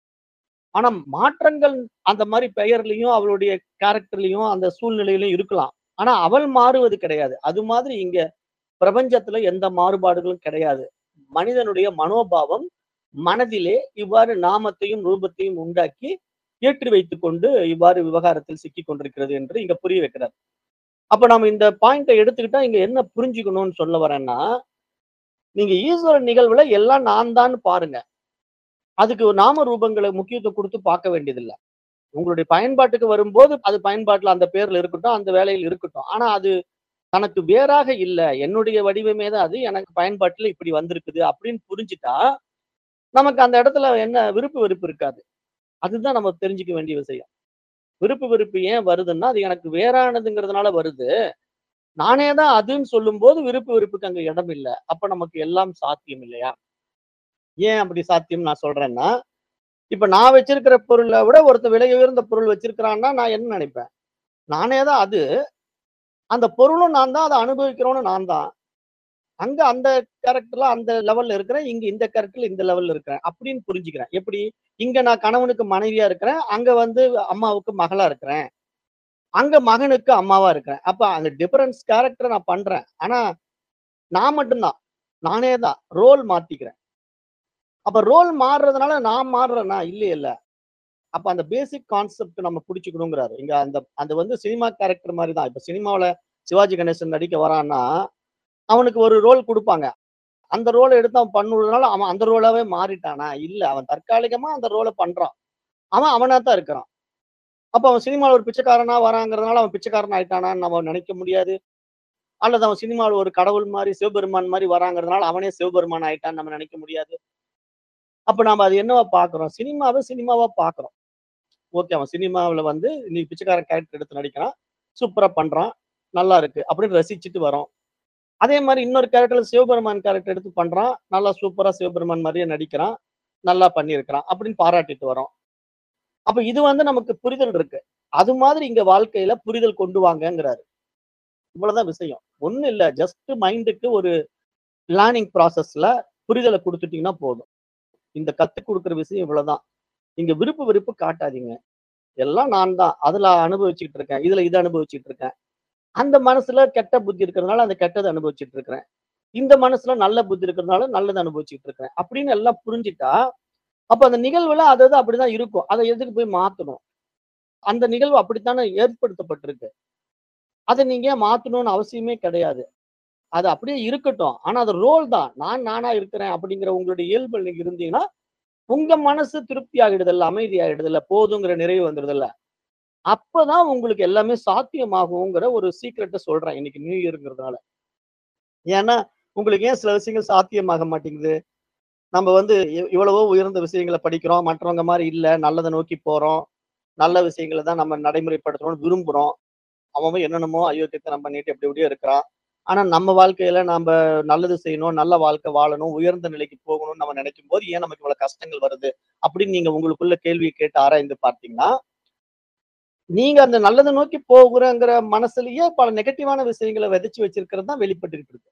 ஆனா மாற்றங்கள் அந்த மாதிரி பெயர்லயும் அவளுடைய கேரக்டர்லயும் அந்த சூழ்நிலையிலும் இருக்கலாம் ஆனா அவள் மாறுவது கிடையாது அது மாதிரி இங்க பிரபஞ்சத்துல எந்த மாறுபாடுகளும் கிடையாது மனிதனுடைய மனோபாவம் மனதிலே இவ்வாறு நாமத்தையும் ரூபத்தையும் உண்டாக்கி ஏற்றி வைத்துக் கொண்டு இவ்வாறு விவகாரத்தில் சிக்கிக் கொண்டிருக்கிறது என்று இங்க புரிய வைக்கிறார் அப்ப நம்ம இந்த பாயிண்ட எடுத்துக்கிட்டா இங்க என்ன புரிஞ்சுக்கணும்னு சொல்ல வரேன்னா நீங்க ஈஸ்வரன் நிகழ்வுல எல்லாம் நான் தான் பாருங்க அதுக்கு நாம ரூபங்களை முக்கியத்துவம் கொடுத்து பார்க்க வேண்டியதில்லை உங்களுடைய பயன்பாட்டுக்கு வரும்போது அது பயன்பாட்டுல அந்த பேர்ல இருக்கட்டும் அந்த வேலையில் இருக்கட்டும் ஆனா அது தனக்கு வேறாக இல்ல. என்னுடைய வடிவமே தான் அது. எனக்கு பயன்பாட்டுல இப்படி வந்திருக்குது அப்படின்னு புரிஞ்சுட்டா, நமக்கு அந்த இடத்துல என்ன விருப்பு வெறுப்பு இருக்காது. அதுதான் நம்ம தெரிஞ்சுக்க வேண்டிய விஷயம். விருப்பு வெறுப்பு ஏன் வருதுன்னா, அது எனக்கு வேறானதுங்கிறதுனால வருது. நானே தான் அதுன்னு சொல்லும்போது விருப்பு வெறுப்புக்கு அங்க இடம் இல்ல. அப்ப நமக்கு எல்லாம் சாத்தியம் இல்லையா? ஏன் அப்படி சாத்தியம் நான் சொல்றேன்னா, இப்ப நான் வச்சிருக்கிற பொருள விட ஒருத்தன் விலை உயர்ந்த பொருள் வச்சிருக்கிறான்னா, நான் என்ன நினைப்பேன்? நானே தான் அது. அந்த பொருளும் நான் தான். அத அனுபவிக்கிறவனும் நான் தான். அங்க அந்த கேரக்டர்ல அந்த லெவல்ல இருக்கிறேன். இங்க இந்த கேரக்டர்ல இந்த லெவல்ல இருக்கிறேன். அப்படின்னு புரிஞ்சுக்கிறேன். எப்படி? இங்க நான் கணவனுக்கு மனைவியா இருக்கிறேன். அங்க வந்து அம்மாவுக்கு மகளா இருக்கிறேன். அங்க மகனுக்கு அம்மாவா இருக்கிறேன். அப்ப அந்த டிஃபரன்ஸ் கேரக்டர நான் பண்றேன். ஆனா, நான் மட்டும் தான். நானே தான். ரோல் மாத்திக்கிறேன். அப்ப ரோல் மாறுறதுனால நான் மாறுறேனா? இல்லையல்ல. அப்ப அந்த பேசிக் கான்செப்ட் நம்ம புடிச்சுக்கணுங்கிறாரு. இங்க அந்த அது வந்து சினிமா கேரக்டர் மாரி தான். இப்ப சினிமாவுல சிவாஜி கணேசன் நடிக்க வரான்னா, அவனுக்கு ஒரு ரோல் குடுப்பாங்க. அந்த ரோல எடுத்து அவன் பண்ணுறதுனால அவன் அந்த ரோலாவே மாறிட்டானா? இல்ல. அவன் தற்காலிகமா அந்த ரோல பண்றான். அவன் அவனா தான் இருக்கிறான். அப்ப அவன் சினிமால ஒரு பிச்சைக்காரனா வராங்கிறதுனால அவன் பிச்சைக்காரன் ஆயிட்டானான்னு நம்ம நினைக்க முடியாது. அல்லது அவன் சினிமால ஒரு கடவுள் மாரி, சிவபெருமான் மாரி வராங்கிறதுனால அவனே சிவபெருமான் ஆயிட்டான்னு நம்ம நினைக்க முடியாது. அப்ப நாம அது என்னவா பார்க்கிறோம்? சினிமாவ சினிமாவா பார்க்கிறோம். ஓகே. அவன் சினிமாவுல வந்து இன்னைக்கு பிச்சைக்காரன் கேரக்டர் எடுத்து நடிக்கிறான். சூப்பரா பண்றான். நல்லா இருக்கு. அப்படின்னு ரசிச்சுட்டு வரோம். அதே மாரி இன்னொரு கேரக்டர்ல சிவபெருமான் கேரக்டர் எடுத்து பண்றான். நல்லா சூப்பரா சிவபெருமான் மாரியே நடிக்கிறான். நல்லா பண்ணியிருக்கிறான். அப்படின்னு பாராட்டிட்டு வரோம். அப்ப இது வந்து நமக்கு புரிதல் இருக்கு. அது மாதிரி இங்க வாழ்க்கையில புரிதல் கொண்டு வாங்கங்கிறாரு. இவ்வளவுதான் விஷயம். ஒண்ணும் இல்ல. ஜஸ்ட் மைண்டுக்கு ஒரு லேர்னிங் ப்ராசஸ்ல புரிதல குடுத்துட்டீங்கன்னா போதும். இந்த கத்துக் குடுக்குற விஷயம் இவ்வளவுதான். இங்க விருப்பு வெறுப்பு காட்டாதீங்க. எல்லாம் நான் தான். அதுல அனுபவிச்சுட்டு இருக்கேன். இதுல இத அனுபவிச்சுட்டு இருக்கேன். அந்த மனசுல கெட்ட புத்தி இருக்கிறதுனால அந்த கெட்டத அனுபவிச்சுட்டு இருக்கிறேன். இந்த மனசுல நல்ல புத்தி இருக்கிறதுனால நல்லத அனுபவிச்சுட்டு இருக்கிறேன். அப்படின்னு எல்லாம் புரிஞ்சுட்டா, அப்ப அந்த நிகழ்வுல அது அது அப்படிதான் இருக்கும். அத எதுக்கு போய் மாத்தணும்? அந்த நிகழ்வு அப்படித்தானே ஏற்படுத்தப்பட்டிருக்கு. அத நீங்க ஏன் மாத்தணும்னு அவசியமே கிடையாது. அது அப்படியே இருக்கட்டும். ஆனா அது ரோல் தான். நான் நானா இருக்கிறேன் அப்படிங்கிற உங்களுடைய இயல்புல நீங்க இருந்தீங்கன்னா, உங்க மனசு திருப்தி ஆகிடுதல்ல, அமைதி ஆயிடுதல்ல, போதுங்கிற நிறைவு வந்துருதுல்ல. அப்பதான் உங்களுக்கு எல்லாமே சாத்தியமாகுங்கிற ஒரு சீக்ரெட்ட சொல்றேன். இன்னைக்கு நியூ இயர்ங்கிறதுனால. ஏன்னா, உங்களுக்கு ஏன் சில விஷயங்கள் சாத்தியமாக மாட்டேங்குது? நம்ம வந்து இவ் இவ்வளவோ உயர்ந்த விஷயங்கள படிக்கிறோம். மற்றவங்க மாரி இல்ல. நல்லத நோக்கி போறோம். நல்ல விஷயங்கள தான் நம்ம நடைமுறைப்படுத்தணும்னு விரும்புறோம். அவன் அவன் என்னென்னமோ அயோக்கியத்தனம் பண்ணிட்டு எப்படி எப்படியோ இருக்கிறான். ஆனா நம்ம வாழ்க்கையில நம்ப நல்லது செய்யணும், நல்ல வாழ்க்கை வாழணும், உயர்ந்த நிலைக்கு போகணும்னு நம்ம நினைக்கும்போது, ஏன் நமக்கு இவ்வளவு கஷ்டங்கள் வருது? அப்படின்னு நீங்க உங்களுக்குள்ள கேள்விய கேட்டு ஆராய்ந்து பார்த்தீங்கன்னா, நீங்க அந்த நல்லத நோக்கி போகுறங்கிற மனசுலயே பல நெகட்டிவான விஷயங்கள விதைச்சு வச்சிருக்கிறது தான் வெளிப்பட்டுக்கிட்டு இருக்கு.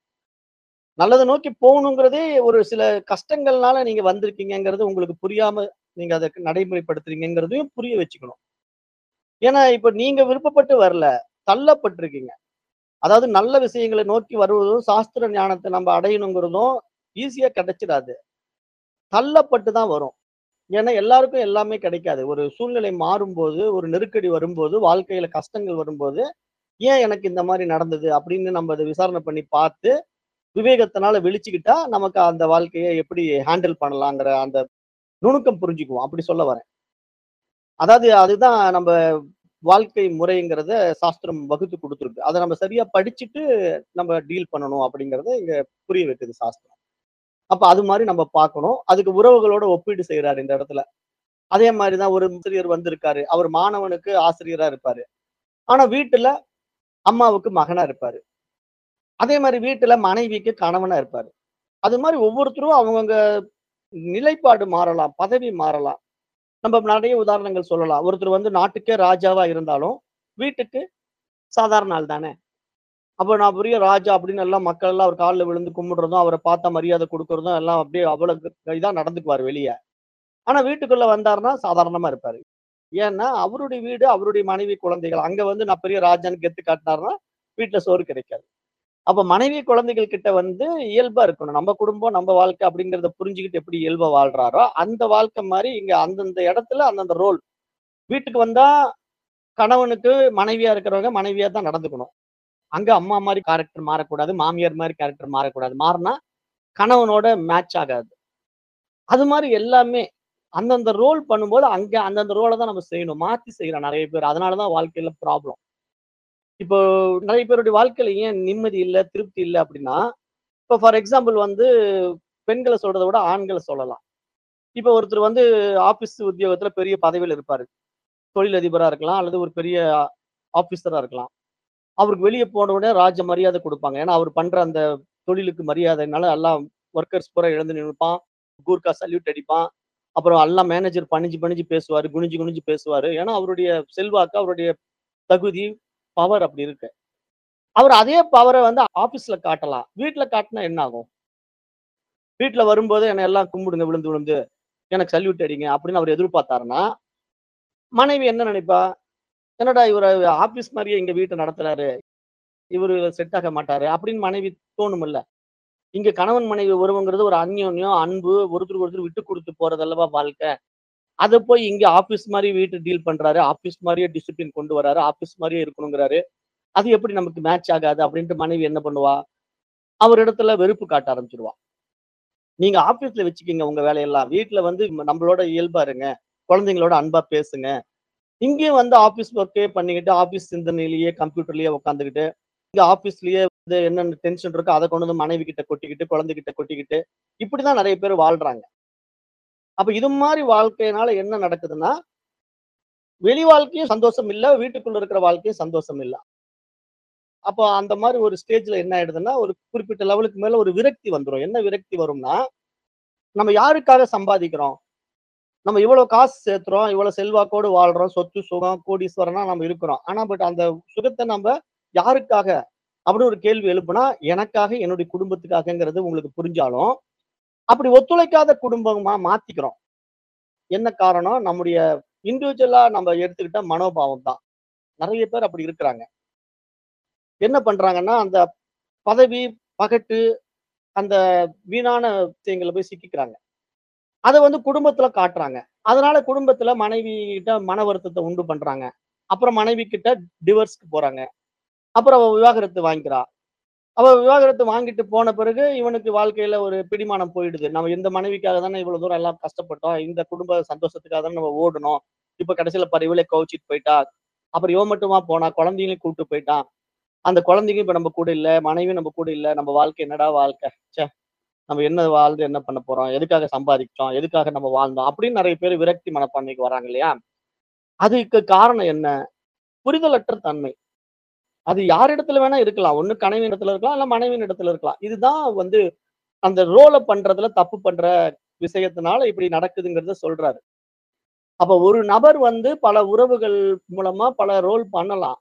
நல்லத நோக்கி போகணுங்கிறதே ஒரு சில கஷ்டங்கள்னால நீங்க வந்திருக்கீங்கங்கிறது உங்களுக்கு புரியாம நீங்க அத நடைமுறைப்படுத்துறீங்கங்கிறதையும் புரிய வச்சுக்கணும். ஏன்னா, இப்ப நீங்க விருப்பப்பட்டு வரல. தள்ளப்பட்டிருக்கீங்க. அதாவது நல்ல விஷயங்கள நோக்கி வருவதும், சாஸ்திர ஞானத்த நம்ம அடையணுங்கிறதும் ஈஸியா கிடைச்சிடாது. தள்ளப்பட்டு தான் வரும். ஏன்னா, எல்லாருக்கும் எல்லாமே கிடைக்காது. ஒரு சூழ்நிலை மாறும்போது, ஒரு நெருக்கடி வரும்போது, வாழ்க்கையில கஷ்டங்கள் வரும்போது, ஏன் எனக்கு இந்த மாரி நடந்தது? அப்படின்னு நம்ம அத விசாரணை பண்ணி பார்த்து, விவேகத்தினால விழிச்சுக்கிட்டா, நமக்கு அந்த வாழ்க்கைய எப்படி ஹேண்டில் பண்ணலாங்கிற அந்த நுணுக்கம் புரிஞ்சுக்குவோம். அப்படி சொல்ல வரேன். அதாவது அதுதான் நம்ப வாழ்க்கை முறைங்கிறத சாஸ்திரம் வகுத்து குடுத்திருக்கு. அத நம்ம சரியா படிச்சுட்டு நம்ம டீல் பண்ணணும் அப்படிங்கிறத இங்க புரிய வைக்குது சாஸ்திரம். அப்ப அது மாரி நம்ம பார்க்கணும். அதுக்கு உறவுகளோட ஒப்பீடு செய்றாரு இந்த இடத்துல. அதே மாரி தான் ஒரு ஆசிரியர் வந்திருக்காரு. அவர் மாணவனுக்கு ஆசிரியரா இருப்பாரு. ஆனா வீட்டுல அம்மாவுக்கு மகனா இருப்பாரு. அதே மாரி வீட்டுல மனைவிக்கு கணவனா இருப்பாரு. அது மாரி ஒவ்வொருத்தரும் அவங்கவங்க நிலைப்பாடு மாறலாம். பதவி மாறலாம். நம்ம நெறைய உதாரணங்கள் சொல்லலாம். ஒருத்தர் வந்து நாட்டுக்கே ராஜாவா இருந்தாலும், வீட்டுக்கு சாதாரண ஆள் தானே. அப்ப நான் பெரிய ராஜா அப்படின்னு எல்லாம் மக்கள் எல்லாம் அவர் கால்ல விழுந்து கும்பிடுறதும், அவர பார்த்தா மரியாதை குடுக்குறதும் எல்லாம் அப்படியே அவ்வளவு இதா நடந்துக்குவாரு வெளிய. ஆனா வீட்டுக்குள்ள வந்தாருன்னா சாதாரணமா இருப்பாரு. ஏன்னா, அவருடைய வீடு, அவருடைய மனைவி, குழந்தைகள். அங்க வந்து நான் பெரிய ராஜான்னு கெத்து காட்டினாருன்னா, வீட்ல சோறு கிடைக்காது. அப்ப மனைவி, குழந்தைகள் கிட்ட வந்து இயல்பா இருக்கணும். நம்ம குடும்பம், நம்ம வாழ்க்கை அப்படிங்கிறத புரிஞ்சுகிட்டு எப்படி இயல்பா வாழ்றாரோ, அந்த வாழ்க்கை மாரி இங்க அந்தந்த இடத்துல அந்தந்த ரோல். வீட்டுக்கு வந்தா கணவனுக்கு மனைவியா இருக்கிறவங்க மனைவியா தான் நடந்துக்கணும். அங்க அம்மா மாரி கேரக்டர் மாறக்கூடாது. மாமியார் மாரி கேரக்டர் மாறக்கூடாது. மாறுனா கணவனோட மேட்ச் ஆகாது. அது மாரி எல்லாமே அந்தந்த ரோல் பண்ணும்போது, அங்க அந்தந்த ரோல தான் நம்ம செய்யணும். மாத்தி செய்றோம் நெறைய பேர். அதனால தான் வாழ்க்கையில ப்ராப்ளம். இப்போ நிறைய பேருடைய வாழ்க்கையில ஏன் நிம்மதி இல்ல, திருப்தி இல்ல அப்படின்னா, இப்போ ஃபார் எக்ஸாம்பிள் வந்து பெண்கள சொல்றத விட ஆண்கள சொல்லலாம். இப்போ ஒருத்தர் வந்து ஆபீஸ் உத்தியோகத்துல பெரிய பதவியில இருப்பாரு. தொழிலதிபரா இருக்கலாம், அல்லது ஒரு பெரிய ஆபீசரா இருக்கலாம். அவருக்கு வெளிய போன உடனே ராஜ மரியாதை குடுப்பாங்க. ஏன்னா, அவர் பண்ற அந்த தொழிலுக்கு மரியாதைனால எல்லாம் வொர்க்கர்ஸ் பூரா எழுந்து நிப்பான். கூர்க்கா சல்யூட் அடிப்பான். அப்புறம் எல்லாம் மேனேஜர் பணிஞ்சு பணிஞ்சு பேசுவாரு. குனிஞ்சு குனிஞ்சு பேசுவாரு. ஏன்னா, அவருடைய செல்வாக்கு, அவருடைய தகுதி, பவர் அப்படி இருக்கு. அவர் அதே பவர வந்து ஆபீஸ்ல காட்டலாம். வீட்ல காட்டுனா என்ன ஆகும்? வீட்ல வரும்போது என்ன எல்லாம் கும்பிடுங்க விழுந்து விழுந்து. எனக்கு சல்யூட் அடிங்க அப்படின்னு அவர் எதிர்பார்த்தாருன்னா, மனைவி என்ன நினைப்பா? என்னடா இவரு ஆபீஸ் மாரியே இங்க வீட்ட நடத்துறாரு. இவரு செட் ஆக மாட்டாரு அப்படின்னு மனைவி தோணும்ல. இங்க கணவன் மனைவி உறவுங்கிறது ஒரு அந்யோன்யம், அன்பு, ஒருத்தருக்கு ஒருத்தர் விட்டு குடுத்து போறது அல்லவா வாழ்க்கை. அத போய் இங்க ஆபீஸ் மாரி வீட்ட டீல் பண்றாரு. ஆபீஸ் மாரியே டிசிப்ளின் கொண்டு வராரு. ஆபீஸ் மாரியே இருக்கணுங்கிறாரு. அது எப்படி நமக்கு மேட்ச் ஆகாது அப்படின்ட்டு மனைவி என்ன பண்ணுவா? அவர் இடத்துல வெறுப்பு காட்ட ஆரம்பிச்சுருவா. நீங்க ஆபீஸ்ல வச்சுக்கங்க உங்க வேலையெல்லாம். வீட்ல வந்து நம்மளோட இயல்பா இருங்க. குழந்தைங்களோட அன்பா பேசுங்க. இங்கேயும் வந்து ஆபீஸ் ஒர்க்கே பண்ணிக்கிட்டு, ஆபீஸ் சிந்தனையிலேயே கம்ப்யூட்டர்லயே உட்காந்துக்கிட்டு, இங்க ஆபீஸ்லயே வந்து என்னென்ன டென்ஷன் இருக்கோ அத கொண்டு வந்து மனைவி கிட்ட கொட்டிக்கிட்டு, குழந்தைகிட்ட கொட்டிக்கிட்டு, இப்படிதான் நெறைய பேர் வாழ்றாங்க. அப்ப இது மாரி வாழ்க்கையினால என்ன நடக்குதுன்னா, வெளி வாழ்க்கையும் சந்தோஷம் இல்ல. வீட்டுக்குள்ள இருக்கிற வாழ்க்கையும் சந்தோஷம் இல்ல. அப்போ அந்த மாரி ஒரு ஸ்டேஜ்ல என்ன ஆயிடுதுன்னா, ஒரு குறிப்பிட்ட லெவலுக்கு மேல ஒரு விரக்தி வந்துரும். என்ன விரக்தி வரும்னா, நம்ம யாருக்காக சம்பாதிக்கிறோம்? நம்ம இவ்வளவு காசு சேர்த்துறோம். இவ்வளவு செல்வாக்கோடு வாழ்றோம். சொத்து, சுகம், கோடீஸ்வரனா நம்ம இருக்கிறோம். ஆனா பட் அந்த சுகத்த நம்ப யாருக்காக? அப்படின்னு ஒரு கேள்வி எழுப்புனா, எனக்காக, என்னுடைய குடும்பத்துக்காகங்கிறது உங்களுக்கு புரிஞ்சாலும், அப்படி ஒத்துழைக்காத குடும்பமா மாத்திக்கிறோம். என்ன காரணம்? நம்முடைய இண்டிவிஜுவலா நம்ம எடுத்துக்கிட்ட மனோபாவம் தான். நெறைய பேர் அப்படி இருக்கிறாங்க. என்ன பண்றாங்கன்னா, அந்த பதவி, பகட்டு, அந்த வீணான விஷயங்கள்ல போய் சிக்கிக்கிறாங்க. அத வந்து குடும்பத்துல காட்டுறாங்க. அதனால குடும்பத்துல மனைவி கிட்ட மன வருத்தத்த உண்டு பண்றாங்க. அப்புறம் மனைவி கிட்ட டிவோர்ஸ்க்கு போறாங்க. அப்புறம் அவ விவாகரத்து வாங்கிக்கிறா. அவ விவாகரத்து வாங்கிட்டு போன பிறகு இவனுக்கு வாழ்க்கையில ஒரு பிடிமானம் போயிடுது. நம்ம இந்த மனைவிக்காக தானே இவ்வளவு தூரம் எல்லாம் கஷ்டப்பட்டோம். இந்த குடும்ப சந்தோஷத்துக்காக தானே நம்ம ஓடுனோம். இப்ப கடைசியில பாரு இவளே கவுச்சிட்டு போயிட்டா. அப்புறம் இவன் மட்டுமா போனா? குழந்தைகளையும் கூட்டிட்டு போயிட்டான். அந்த குழந்தைங்க இப்ப நம்ம கூட இல்ல. மனைவியும் நம்ம கூட இல்ல. நம்ம வாழ்க்கை என்னடா வாழ்க்கை? ச்சே! நம்ம என்ன வாழ்ந்து என்ன பண்ண போறோம்? எதுக்காக சம்பாதிச்சோம்? எதுக்காக நம்ம வாழ்ந்தோம்? அப்படின்னு நெறைய பேர் விரக்தி மனப்பான்மைக்கு வராங்க இல்லையா? அதுக்கு காரணம் என்ன? புரிதலற்ற தன்மை. அது யாரிடத்துல வேணா இருக்கலாம். ஒண்ணு கணவன் இடத்துல இருக்கலாம், இல்ல மனைவியின் இடத்துல இருக்கலாம். இதுதான் வந்து அந்த ரோல பண்றதுல தப்பு பண்ற விஷயத்தினால இப்படி நடக்குதுங்கிறத சொல்றாரு. அப்ப ஒரு நபர் வந்து பல உறவுகள் மூலமா பல ரோல் பண்ணலாம்.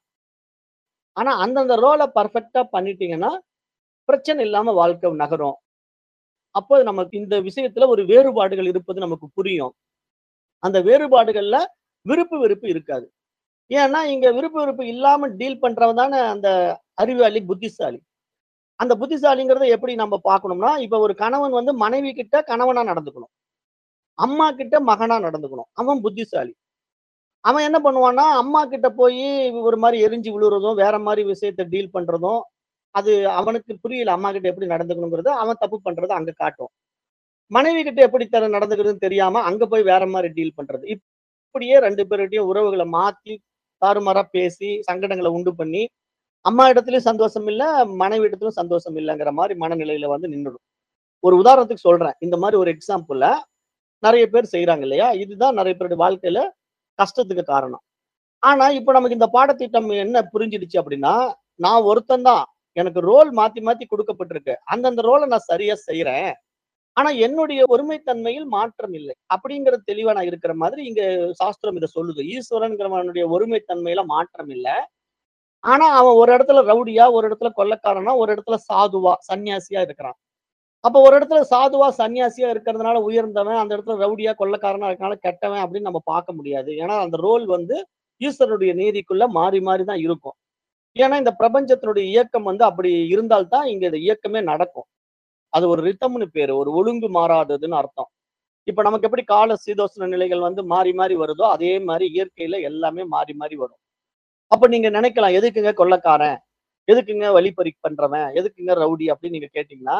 ஆனா அந்தந்த ரோல பெர்ஃபெக்ட்டா பண்ணிட்டீங்கன்னா, பிரச்சனை இல்லாம வாழ்க்கை நகரும். அப்போ நமக்கு இந்த விஷயத்துல ஒரு வேறுபாடுகள் இருப்பது நமக்கு புரியும். அந்த வேறுபாடுகள்ல விருப்பு வெறுப்பு இருக்காது. ஏன்னா, இங்க விருப்பு வெறுப்பு இல்லாம டீல் பண்றவன் தானே அந்த அறிவாளி, புத்திசாலி. அந்த புத்திசாலிங்கிறத எப்படி நம்ம பார்க்கணும்னா, இப்ப ஒரு கணவன் வந்து மனைவி கிட்ட கணவனா நடந்துக்கணும். அம்மா கிட்ட மகனா நடந்துக்கணும். அவன் புத்திசாலி. அவன் என்ன பண்ணுவான்னா, அம்மா கிட்ட போயி ஒரு மாரி எரிஞ்சு விழுறதும், வேற மாரி விஷயத்த டீல் பண்றதும், அது அவனுக்கு புரியல. அம்மா கிட்ட எப்படி நடந்துக்கணுங்கிறது, அவன் தப்பு பண்றத அங்க காட்டும். மனைவி கிட்ட எப்படி தர நடந்துக்கிறதுன்னு தெரியாம, அங்க போய் வேற மாரி டீல் பண்றது. இப்படியே 2 பேருடையும் உறவுகள மாத்தி, தாறுமாறா பேசி, சங்கடங்கள உண்டு பண்ணி, அம்மா இடத்துலயும் சந்தோஷம் இல்ல, மனைவி இடத்திலும் சந்தோஷம் இல்லங்கிற மாரி மனநிலையில வந்து நின்னுடும். ஒரு உதாரணத்துக்கு சொல்றேன். இந்த மாரி ஒரு எக்ஸாம்பிள நெறைய பேர் செய்றாங்க இல்லையா? இதுதான் நெறைய பேருடைய வாழ்க்கையில கஷ்டத்துக்கு காரணம். ஆனா, இப்ப நமக்கு இந்த பாடத்திட்டம் என்ன புரிஞ்சிடுச்சு அப்படின்னா, நான் ஒருத்தன் தான். எனக்கு ரோல் மாத்தி மாத்தி குடுக்கப்பட்டிருக்கு. அந்தந்த ரோல நான் சரியா செய்றேன். ஆனா, என்னுடைய ஒருமைத்தன்மையில் மாற்றம் இல்லை. அப்படிங்கிற தெளிவா நான் இருக்கிற மாதிரி இங்க சாஸ்திரம் இத சொல்லுது. ஈஸ்வரன்கிறவனுடைய ஒருமைத்தன்மையில மாற்றம் இல்ல. ஆனா, அவன் ஒரு இடத்துல ரவுடியா, ஒரு இடத்துல கொள்ளைக்காரனா, ஒரு இடத்துல சாதுவா, சன்னியாசியா இருக்கிறான். அப்ப ஒரு இடத்துல சாதுவா, சன்னியாசியா இருக்கிறதுனால உயர்ந்தவன், அந்த இடத்துல ரவுடியா, கொள்ளைக்காரனா இருக்கனால கெட்டவன் அப்படின்னு நம்ம பார்க்க முடியாது. ஏன்னா, அந்த ரோல் வந்து ஈஸ்வரனுடைய நீதிக்குள்ள மாறி மாறி தான் இருக்கும். ஏன்னா, இந்த பிரபஞ்சத்தினுடைய இயக்கம் வந்து அப்படி இருந்தால் தான் இங்க இந்த இயக்கமே நடக்கும். அது ஒரு ரிதம்னு பேரு. ஒரு ஒழுங்கு மாறாததுன்னு அர்த்தம். இப்ப நமக்கு எப்படி கால சீதோஷ்ண நிலைகள் வந்து மாறி மாறி வருதோ, அதே மாரி இயற்கையில எல்லாமே மாறி மாறி வரும். அப்ப நீங்க நினைக்கலாம், எதுக்குங்க கொள்ளைக்காரன்? எதுக்குங்க வழிப்பறி பண்றவன்? எதுக்குங்க ரவுடி? அப்படின்னு நீங்க கேட்டீங்கன்னா,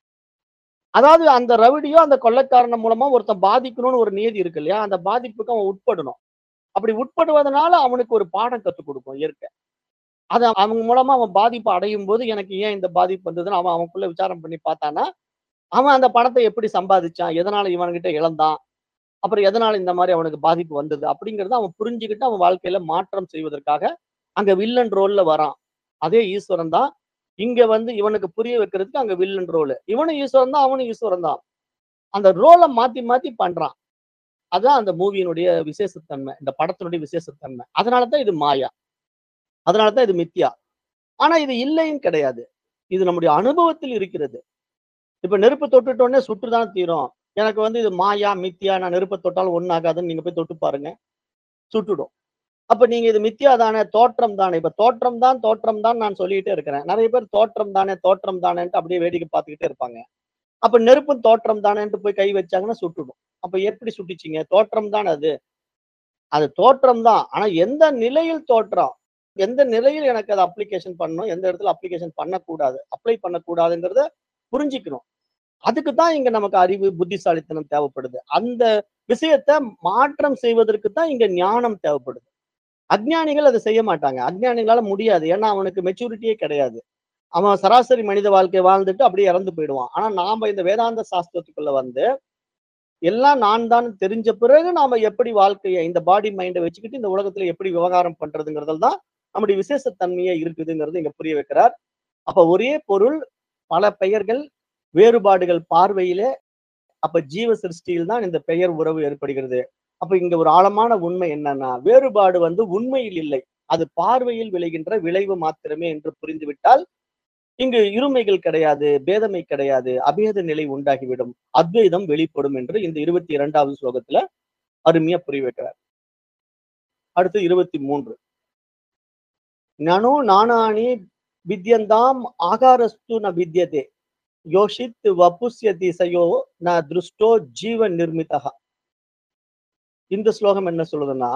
அதாவது அந்த ரவுடியோ, அந்த கொள்ளைக்காரன் மூலமா ஒருத்தன் பாதிக்கணும்னு ஒரு நியதி இருக்கு இல்லையா? அந்த பாதிப்புக்கு அவன் உட்படணும். அப்படி உட்படுவதனால அவனுக்கு ஒரு பாடம் கத்துக் கொடுக்கும் இயற்கை. அது அவங்க மூலமா அவன் பாதிப்பு அடையும் போது எனக்கு ஏன் இந்த பாதிப்பு வந்ததுன்னு அவன் அவனுக்குள்ள விசாரம் பண்ணி பார்த்தானா அவன் அந்த பணத்தை எப்படி சம்பாதிச்சான் எதனால இவன்கிட்ட இழந்தான் அப்புறம் எதனால இந்த மாதிரி அவனுக்கு பாதிப்பு வந்தது அப்படிங்கறத அவன் புரிஞ்சுக்கிட்டு அவன் வாழ்க்கையில மாற்றம் செய்வதற்காக அங்க வில்லன் ரோல்ல வரான் அதே ஈஸ்வரன் தான் இங்க வந்து இவனுக்கு புரிய வைக்கிறதுக்கு அங்க வில்லன் ரோல் இவனும் ஈஸ்வரன் தான் அவனும் ஈஸ்வரன் தான் அந்த ரோலை மாத்தி மாத்தி பண்றான் அதான் அந்த மூவியினுடைய விசேஷத்தன்மை இந்த படத்தினுடைய விசேஷத்தன்மை அதனாலதான் இது மாயா அதனாலதான் இது மித்யா ஆனா இது இல்லைன்னு கிடையாது இது நம்முடைய அனுபவத்தில் இருக்கிறது இப்ப நெருப்பு தொட்டுட்டோடனே சுட்டுதான் தீரும் எனக்கு வந்து இது மாயா மித்யா நான் நெருப்பை தொட்டாலும் ஒண்ணாகாதுன்னு நீங்க போய் தொட்டு பாருங்க சுட்டுடும் அப்ப நீங்க இது மித்யா தானே தோற்றம் தானே இப்ப தோற்றம் தான் தோற்றம் தான் நான் சொல்லிட்டே இருக்கிறேன் நிறைய பேர் தோற்றம் தானே தோற்றம் தானேன்ட்டு அப்படியே வேடிக்கை பார்த்துக்கிட்டே இருப்பாங்க அப்ப நெருப்பும் தோற்றம் தானேன்ட்டு போய் கை வச்சாங்கன்னா சுட்டுடும் அப்ப எப்படி சுட்டுச்சிங்க தோற்றம் தான் அது அது தோற்றம் தான் ஆனா எந்த நிலையில் தோற்றம் எந்த நிலையில் எனக்கு அதை அப்ளிகேஷன் பண்ணணும் எந்த இடத்துல அப்ளிகேஷன் பண்ணக்கூடாது அப்ளை பண்ணக்கூடாதுங்கிறத புரிஞ்சுக்கணும் அதுக்கு தான் இங்க நமக்கு அறிவு புத்திசாலித்தனம் தேவைப்படுது அந்த விஷயத்த மாற்றம் செய்வதற்கு தான் இங்க ஞானம் தேவைப்படுது அஜ்ஞானிகள் அதை செய்ய மாட்டாங்க அஜ்ஞானிகளால முடியாது ஏன்னா அவனுக்கு மெச்சூரிட்டியே கிடையாது அவன் சராசரி மனித வாழ்க்கை வாழ்ந்துட்டு அப்படியே இறந்து போயிடுவான் ஆனா நாம இந்த வேதாந்த சாஸ்திரத்துக்குள்ள வந்து எல்லாம் நான் தான் தெரிஞ்ச பிறகு நாம எப்படி வாழ்க்கையை இந்த பாடி மைண்டை வச்சுக்கிட்டு இந்த உலகத்துல எப்படி விவகாரம் பண்றதுங்கிறதுல தான் நம்முடைய விசேஷத்தன்மையே இருக்குதுங்கிறது இங்க புரிய வைக்கிறார் அப்ப ஒரே பொருள் பல பெயர்கள் வேறுபாடுகள் பார்வையிலே அப்ப ஜீவ சிருஷ்டியில் தான் இந்த பெயர் உறவு ஏற்படுகிறது அப்ப இங்க ஒரு ஆழமான உண்மை என்னன்னா வேறுபாடு வந்து உண்மையில் இல்லை அது பார்வையில் விளைகின்ற விளைவு மாத்திரமே என்று புரிந்துவிட்டால் இங்கு இருமைகள் கிடையாது பேதமை கிடையாது அபேத நிலை உண்டாகிவிடும் அத்வைதம் வெளிப்படும் என்று இந்த இருபத்தி இரண்டாவது ஸ்லோகத்துல அருமையா புரிய வைக்கிறார் அடுத்து இருபத்தி மூன்று நனு நானானி வித்யந்தாம் ஆகாரஸ்து ந வித்யதே யோஷித் வபுஸ்ய திசையோ ந திருஷ்டோ ஜீவ நிர்மிதா இந்த ஸ்லோகம் என்ன சொல்லுதுன்னா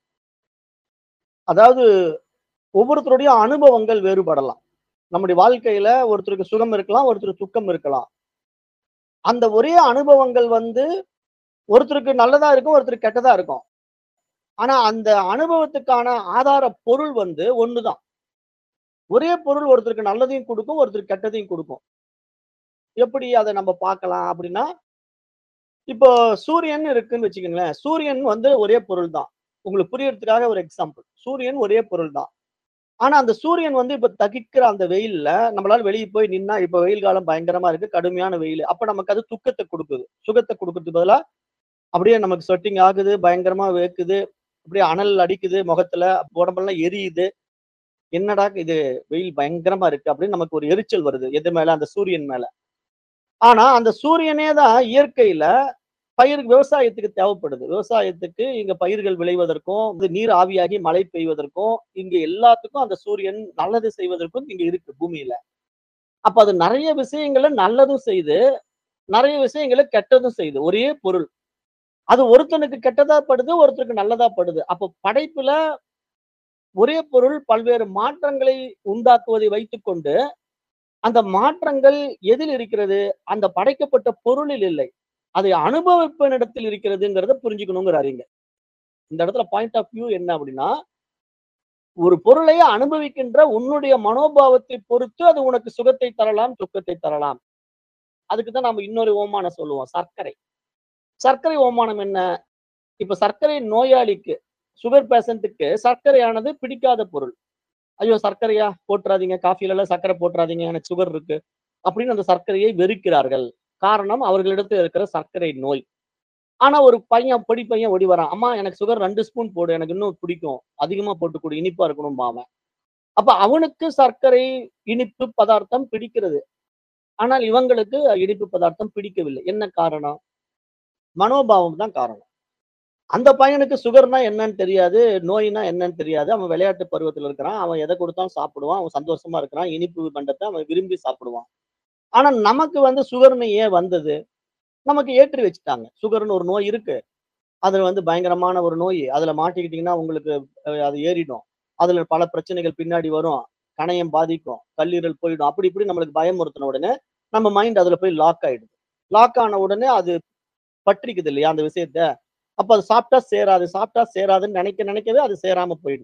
அதாவது ஒவ்வொருத்தருடைய அனுபவங்கள் வேறுபடலாம் நம்முடைய வாழ்க்கையில ஒருத்தருக்கு சுகம் இருக்கலாம் ஒருத்தருக்கு துக்கம் இருக்கலாம் அந்த ஒரே அனுபவங்கள் வந்து ஒருத்தருக்கு நல்லதா இருக்கும் ஒருத்தருக்கு கெட்டதா இருக்கும் ஆனா அந்த அனுபவத்துக்கான ஆதார பொருள் வந்து ஒண்ணுதான் ஒரே பொருள் ஒருத்தருக்கு நல்லதையும் கொடுக்கும் ஒருத்தருக்கு கெட்டதையும் கொடுக்கும் எப்படி அதை நம்ம பார்க்கலாம் அப்படின்னா இப்போ சூரியன் இருக்குன்னு வச்சுக்கோங்களேன் சூரியன் வந்து ஒரே பொருள் தான் உங்களுக்கு புரியறதுக்காக ஒரு எக்ஸாம்பிள் சூரியன் ஒரே பொருள் தான் ஆனா அந்த சூரியன் வந்து இப்ப தகிக்கிற அந்த வெயில்ல நம்மளால வெளியே போய் நின்னா இப்ப வெயில் காலம் பயங்கரமா இருக்கு கடுமையான வெயில் அப்ப நமக்கு அது துக்கத்தை கொடுக்குது சுகத்தை கொடுக்கறதுக்கு பதிலா அப்படியே நமக்கு ஸ்வெட்டிங் ஆகுது பயங்கரமா வேக்குது அப்படியே அனல் அடிக்குது முகத்துல உடம்பெல்லாம் எரியுது என்னடா இது வெயில் பயங்கரமா இருக்கு அப்படின்னு நமக்கு ஒரு எரிச்சல் வருது எது மேல அந்த சூரியன் மேல ஆனா அந்த சூரியனே தான் இயற்கையில பயிருக்கு விவசாயத்துக்கு தேவைப்படுது விவசாயத்துக்கு இங்க பயிர்கள் விளைவதற்கும் இது நீர் ஆவியாகி மழை பெய்வதற்கும் இங்க எல்லாத்துக்கும் அந்த சூரியன் நல்லது செய்வதற்கும் இங்க இருக்கு பூமியில அப்ப அது நிறைய விஷயங்களை நல்லதும் செய்து நிறைய விஷயங்களை கெட்டதும் செய்யுது ஒரே பொருள் அது ஒருத்தனுக்கு கெட்டதா படுது ஒருத்தருக்கு நல்லதா படுது அப்போ படைப்புல ஒரே பொருள் பல்வேறு மாற்றங்களை உண்டாக்குவதை வைத்துக்கொண்டு அந்த மாற்றங்கள் எதில் இருக்கிறது அந்த படைக்கப்பட்ட பொருளில் இல்லை அதை அனுபவிப்பனிடத்தில் இருக்கிறதுங்கிறத புரிஞ்சுக்கணுங்கிறாரு இங்க இந்த இடத்துல பாயிண்ட் ஆஃப் வியூ என்ன அப்படின்னா ஒரு பொருளை அனுபவிக்கின்ற உன்னுடைய மனோபாவத்தை பொறுத்து அது உனக்கு சுகத்தை தரலாம் துக்கத்தை தரலாம் அதுக்கு தான் நம்ம இன்னொரு ஓமானம் சொல்லுவோம் சர்க்கரை சர்க்கரை ஓமானம் என்ன இப்ப சர்க்கரை நோயாளிக்கு சுகர் பேஷண்ட்டுக்கு சர்க்கரையானது பிடிக்காத பொருள் ஐயோ சர்க்கரையா போட்டுறாதீங்க காஃபில எல்லாம் சர்க்கரை போட்டுறாதீங்க எனக்கு சுகர் இருக்கு அப்படின்னு அந்த சர்க்கரையை வெறுக்கிறார்கள் காரணம் அவர்களிடத்தில் இருக்கிற சர்க்கரை நோய் ஆனா ஒரு பையன் பொடி பையன் ஓடி வரான் அம்மா எனக்கு சுகர் ரெண்டு ஸ்பூன் போடு எனக்கு இன்னும் பிடிக்கும் அதிகமா போட்டு கொடு இனிப்பா இருக்கணும் அவன் அப்ப அவனுக்கு சர்க்கரை இனிப்பு பதார்த்தம் பிடிக்கிறது ஆனால் இவங்களுக்கு இனிப்பு பதார்த்தம் பிடிக்கவில்லை என்ன காரணம் மனோபாவம் தான் காரணம் அந்த பையனுக்கு சுகர்னா என்னன்னு தெரியாது நோய்னா என்னன்னு தெரியாது அவன் விளையாட்டு பருவத்துல இருக்கிறான் அவன் எதை கொடுத்தாலும் சாப்பிடுவான் அவன் சந்தோஷமா இருக்கிறான் இனிப்பு பண்டத்தை அவன் விரும்பி சாப்பிடுவான் ஆனா நமக்கு வந்து சுகர்னு ஏன் வந்தது நமக்கு ஏற்றி வச்சுட்டாங்க சுகர்னு ஒரு நோய் இருக்கு அதுல வந்து பயங்கரமான ஒரு நோய் அதுல மாட்டிக்கிட்டீங்கன்னா உங்களுக்கு அஹ், அது ஏறிடும் அதுல பல பிரச்சனைகள் பின்னாடி வரும் கணையம் பாதிக்கும் கல்லீரல் போயிடும் அப்படி இப்படி நம்மளுக்கு பயமுறுத்தின உடனே நம்ம மைண்ட் அதுல போய் லாக் ஆயிடுது லாக் ஆன உடனே அது பற்றிக்குது இல்லையா அந்த விஷயத்த அப்ப அது சாப்பிட்டா சேராது சாப்பிட்டா சேராதுன்னு நினைக்க நினைக்கவே அது சேராம போயிடுது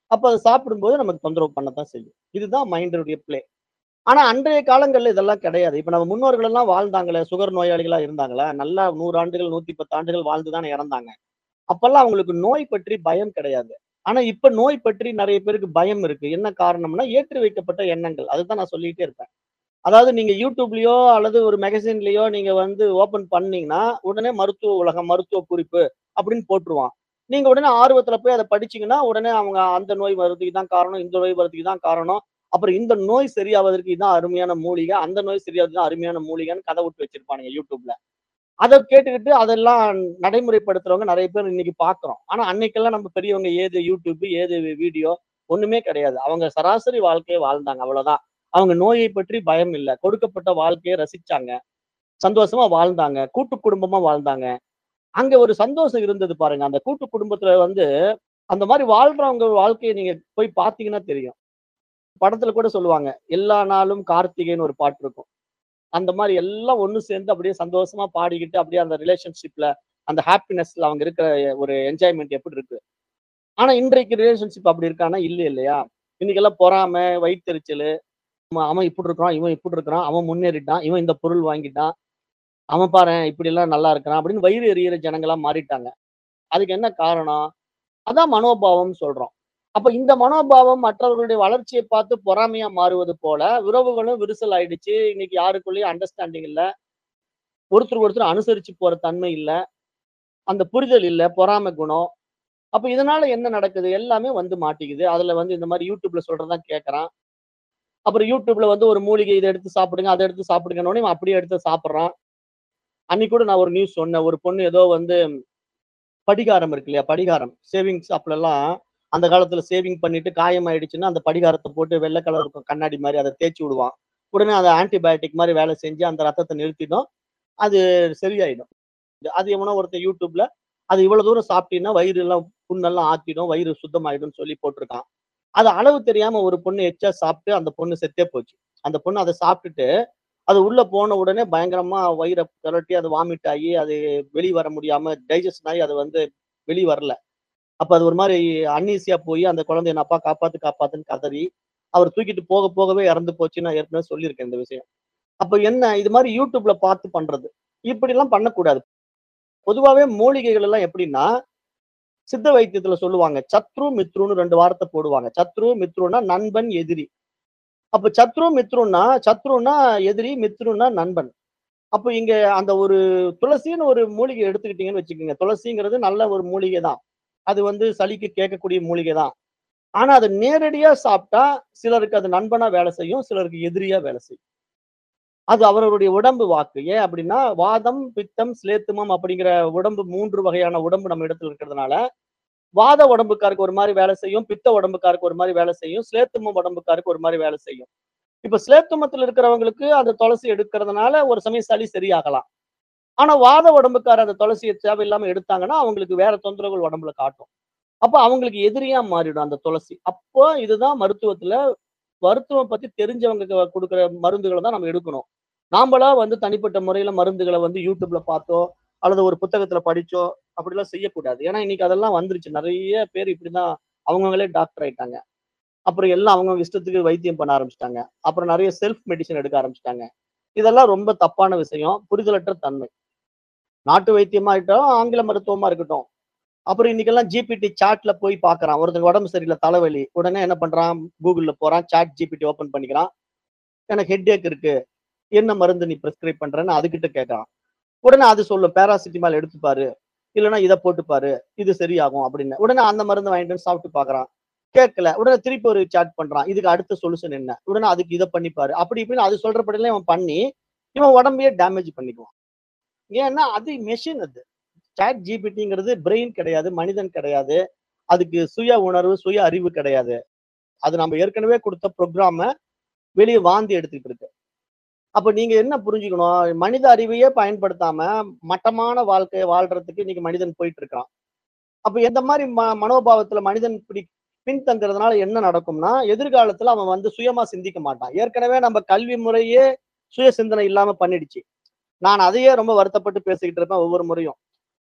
அப்ப அத சாப்பிடும்போது நமக்கு தொந்தரவு பண்ணத்தான் செய்யும். இதுதான் மைண்டுடைய பிளே. ஆனா அன்றைய காலங்கள்ல இதெல்லாம் கிடையாது. இப்ப நம்ம முன்னோர்கள் எல்லாம் வாழ்ந்தாங்களே, சுகர் நோயாளிகளா இருந்தாங்களா? நல்லா 100 ஆண்டுகள், 110 ஆண்டுகள் வாழ்ந்து தானே இறந்தாங்க. அப்பல்லாம் அவங்களுக்கு நோய் பற்றி பயம் கிடையாது. ஆனா இப்ப நோய் பற்றி நெறைய பேருக்கு பயம் இருக்கு. என்ன காரணம்னா, ஏற்றி வைக்கப்பட்ட எண்ணங்கள். அதுதான் நான் சொல்லிட்டே இருப்பேன். அதாவது நீங்க YouTubeலயோ அல்லது ஒரு மேகசின்லயோ நீங்க வந்து ஓப்பன் பண்ணீங்கன்னா, உடனே மருத்துவ உலகம், மருத்துவ குறிப்பு அப்படின்னு போட்டுருவான். நீங்க உடனே ஆர்வத்துல போய் அத படிச்சீங்கன்னா, உடனே அவங்க அந்த நோய் வர்றதுக்கு இதான் காரணம், இந்த நோய் வர்றதுக்கு இதான் காரணம். அப்புறம் இந்த நோய் சரியாவதற்கு இதான் அருமையான மூலிகை, அந்த நோய் சரியாவதற்கு தான் அருமையான மூலிகைன்னு கதை விட்டு வச்சிருப்பானுங்க YouTubeல. அத கேட்டுக்கிட்டு அதெல்லாம் நடைமுறைப்படுத்துறவங்க நெறைய பேர் இன்னைக்கு பார்க்கிறோம். ஆனா அன்னைக்கெல்லாம் நம்ம பெரியவங்க ஏது YouTube, ஏது வீடியோ ஒண்ணுமே கிடையாது. அவங்க சராசரி வாழ்க்கைய வாழ்ந்தாங்க அவ்வளவுதான். அவங்க நோயை பற்றி பயம் இல்ல. கொடுக்கப்பட்ட வாழ்க்கைய ரசிச்சாங்க. சந்தோஷமா வாழ்ந்தாங்க. கூட்டு குடும்பமா வாழ்ந்தாங்க. அங்க ஒரு சந்தோஷம் இருந்தது பாருங்க. அந்த கூட்டு குடும்பத்துல வந்து அந்த மாரி வாழ்றவங்க வாழ்க்கைய நீங்க போய் பார்த்தீங்கன்னா தெரியும். படத்துல கூட சொல்லுவாங்க. எல்லா நாளும் கார்த்திகைன்னு ஒரு பாட்டு இருக்கும். அந்த மாரி எல்லாம் ஒண்ணு சேர்ந்து அப்படியே சந்தோஷமா பாடிக்கிட்டு, அப்படியே அந்த ரிலேஷன்ஷிப்ல அந்த ஹாப்பினஸ்ல அவங்க இருக்கிற ஒரு என்ஜாய்மென்ட் எப்படி இருக்கு? ஆனா இன்றைக்கு ரிலேஷன்ஷிப் அப்படி இருக்கான்னா, இல்ல இல்லையா? இன்னைக்கெல்லாம் பொறாமை, வயித்தெரிச்சலு, அவன் அவன் இப்படி இருக்கிறான், இவன் இப்படி இருக்கிறான், அவன் முன்னேறிட்டான், இவன் இந்த பொருள் வாங்கிட்டான். அவன் பாரேன் இப்படியெல்லாம் நல்லா இருக்கிறான் அப்படின்னு வயிறு எரியிற ஜனங்களா மாறிட்டாங்க. அதுக்கு என்ன காரணம்? அதான் மனோபாவம்னு சொல்றோம். அப்ப இந்த மனோபாவம் மற்றவர்களுடைய வளர்ச்சிய பார்த்து பொறாமையா மாறுவது போல, உறவுகளும் விரிசல் ஆயிடுச்சு. இன்னைக்கு யாருக்குள்ளயும் அண்டர்ஸ்டாண்டிங் இல்ல. ஒருத்தர் ஒருத்தர் அனுசரிச்சு போற தன்மை இல்ல. அந்த புரிதல் இல்ல. பொறாமை குணம். அப்ப இதனால என்ன நடக்குது? எல்லாமே வந்து மாட்டிக்குது. அதுல வந்து இந்த மாரி YouTubeல சொல்றதான் கேட்கறான். அப்புறம் YouTubeல வந்து ஒரு மூலிகை இத எடுத்து சாப்பிடுங்க, அத எடுத்து சாப்பிடுங்கன்னோனே இவன் அப்படியே எடுத்து சாப்பிடுறான். அன்னைக்கு கூட நான் ஒரு நியூஸ் சொன்னேன். ஒரு பொண்ணு ஏதோ வந்து படிகாரம் இருக்கு இல்லையா? படிகாரம். சேவிங் ஷாப்லலாம் அந்த காலத்துல சேவிங் பண்ணிட்டு காயம் ஆயிடுச்சுன்னா, அந்த படிகாரத்த போட்டு வெள்ள கலர் இருக்கும் கண்ணாடி மாரி அத தேய்ச்சு விடுவான். உடனே அது ஆன்டிபயோட்டிக் மாரி வேலை செஞ்சு அந்த ரத்தத்த நிறுத்திடும். அது சரியாயிடும். அது எவனோ ஒருத்தன் YouTubeல அது இவ்வளவு தூரம் சாப்பிட்டீன்னா வயிறு எல்லாம் புண்ணெல்லாம் ஆத்திடும், வயிறு சுத்தமாயிடும்னு சொல்லி போட்டிருக்கான். அது அளவு தெரியாம ஒரு பொண்ணு எச்சா சாப்பிட்டு அந்த பொண்ணு செத்தே போச்சு. அந்த பொண்ணு அத சாப்பிட்டுட்டு, அது உள்ள போன உடனே பயங்கரமா வயிற பெரட்டி அது வாமிட் ஆகி, அது வெளிய வர முடியாம டைஜெஸ்ஷன் ஆகி அது வந்து வெளிய வரல. அப்ப அது ஒரு மாரி அன்னீசியா போயி அந்த குழந்தைய "என்ன அப்பா காப்பாத்து, காப்பாத்துன்னு" கதறி, அவர் தூக்கிட்டு போக போகவே இறந்து போச்சுன்னு நான் ஏற்கனவே சொல்லியிருக்கேன் இந்த விஷயம். அப்ப என்ன இது மாரி YouTubeல பார்த்து பண்றது. இப்படிலாம் பண்ணக்கூடாது. பொதுவாவே மூலிகைகள் எல்லாம் எப்படின்னா, சித்த வைத்தியத்துல சொல்லுவாங்க. சத்ரு, மித்ருன்னு 2 வார்த்தை போடுவாங்க. சத்ரு, மித்ருன்னா நண்பன், எதிரி. அப்ப சத்ரு, மித்ருன்னா சத்ருன்னா எதிரி, மித்ருன்னா நண்பன். அப்ப இங்க அந்த ஒரு துளசின்னு ஒரு மூலிகை எடுத்துக்கிட்டீங்கன்னு வச்சுக்கங்க. துளசிங்கிறது நல்ல ஒரு மூலிகை தான். அது வந்து சளிக்கு கேட்கக்கூடிய மூலிகை தான். ஆனா அத நேரடியா சாப்பிட்டா, சிலருக்கு அது நண்பனா வேலை செய்யும், சிலருக்கு எதிரியா வேலை செய்யும். அது அவரவருடைய உடம்பு வாக்கு. ஏன் அப்படின்னா, வாதம், பித்தம், சிலேத்துமம் அப்படிங்கிற உடம்பு 3 வகையான உடம்பு நம்ம இடத்துல இருக்கிறதுனால, வாத உடம்புக்காருக்கு ஒரு மாரி வேலை செய்யும், பித்த உடம்புக்காருக்கு ஒரு மாரி வேலை செய்யும், சிலேத்துமம் உடம்புக்காருக்கு ஒரு மாரி வேலை செய்யும். இப்ப சிலேத்துமத்துல இருக்கிறவங்களுக்கு அந்த துளசி எடுக்கிறதுனால ஒரு சமயம் சளி சரியாகலாம். ஆனா வாத உடம்புக்காரர் அந்த துளசிய தேவையில்லாம எடுத்தாங்கன்னா, அவங்களுக்கு வேற தொந்தரவுகள் உடம்புல காட்டும். அப்ப அவங்களுக்கு எதிரியா மாறிடும் அந்த துளசி. அப்போ இதுதான் மருத்துவத்துல மருத்துவம் பத்தி தெரிஞ்சவங்க க குடுக்குற மருந்துகள தான் நம்ம எடுக்கணும். நாம்பளா வந்து தனிப்பட்ட முறையில மருந்துகள வந்து YouTubeல பார்த்தோ, அல்லது ஒரு புத்தகத்துல படிச்சோ, அப்படிலாம் செய்யக்கூடாது. ஏன்னா இன்னைக்கு அதெல்லாம் வந்துருச்சு. நெறைய பேர் இப்படிதான் அவங்கவங்களே டாக்டர் ஆயிட்டாங்க. அப்புறம் எல்லாம் அவங்கவங்க இஷ்டத்துக்கு வைத்தியம் பண்ண ஆரம்பிச்சுட்டாங்க. அப்புறம் நெறைய செல்ஃப் மெடிசின் எடுக்க ஆரம்பிச்சுட்டாங்க. இதெல்லாம் ரொம்ப தப்பான விஷயம். புரிதலற்ற தன்மை. நாட்டு வைத்தியமா இருக்கட்டும், ஆங்கில மருத்துவமா இருக்கட்டும். அப்புறம் இன்னைக்கெல்லாம் ஜிபிடி சாட்ல போய் பார்க்குறான். ஒருத்தனுக்கு உடம்பு சரியில்ல, தலைவலி. உடனே என்ன பண்றான்? Googleல போறான். சாட் ஜிபிடி ஓப்பன் பண்ணிக்கிறான். எனக்கு ஹெட்டேக் இருக்கு. என்ன மருந்து நீ பிரிஸ்கிரைப் பண்றன்னு அதுகிட்ட கேட்கறான். உடனே அது சொல்லும். பேராசிட்டமால் எடுத்து பாரு. இல்லன்னா இத போட்டு பாரு. இது சரியாகும் அப்படின்னு. உடனே அந்த மருந்த வாங்கிட்டு வந்து சாப்பிட்டு பார்க்குறான். கேட்கல. உடனே திருப்பி ஒரு சாட் பண்றான். இதுக்கு அடுத்த சொல்யூஷன் என்ன? உடனே அதுக்கு இத பண்ணி பாரு. அப்படி இப்படின்னு அது சொல்றபடிலாம் இவன் பண்ணி, இவன் உடம்பையே டேமேஜ் பண்ணிக்குவான். ஏன்னா அது மெஷின் அது. சாட் ஜிபிடிங்கிறது பிரெயின் கிடையாது, மனிதன் கிடையாது. அதுக்கு சுய உணர்வு, சுய அறிவு கிடையாது. அது நம்ம ஏற்கனவே குடுத்த புரோகிராம வெளிய வாந்தி எடுத்துட்டு இருக்கு. அப்ப நீங்க என்ன புரிஞ்சுக்கணும்? மனித அறிவையே பயன்படுத்தாம மட்டமான வாழ்க்கைய வாழ்றதுக்கு இன்னைக்கு மனிதன் போயிட்டு இருக்கான். அப்ப எந்த மாரி ம மனோபாவத்துல மனிதன் இப்படி பின்தங்குறதுனால என்ன நடக்கும்னா, எதிர்காலத்துல அவன் வந்து சுயமா சிந்திக்க மாட்டான். ஏற்கனவே நம்ம கல்வி முறையே சுய சிந்தனை இல்லாம பண்ணிடுச்சு. நான் அதையே ரொம்ப வருத்தப்பட்டு பேசிக்கிட்டு இருப்பேன் ஒவ்வொரு முறையும்.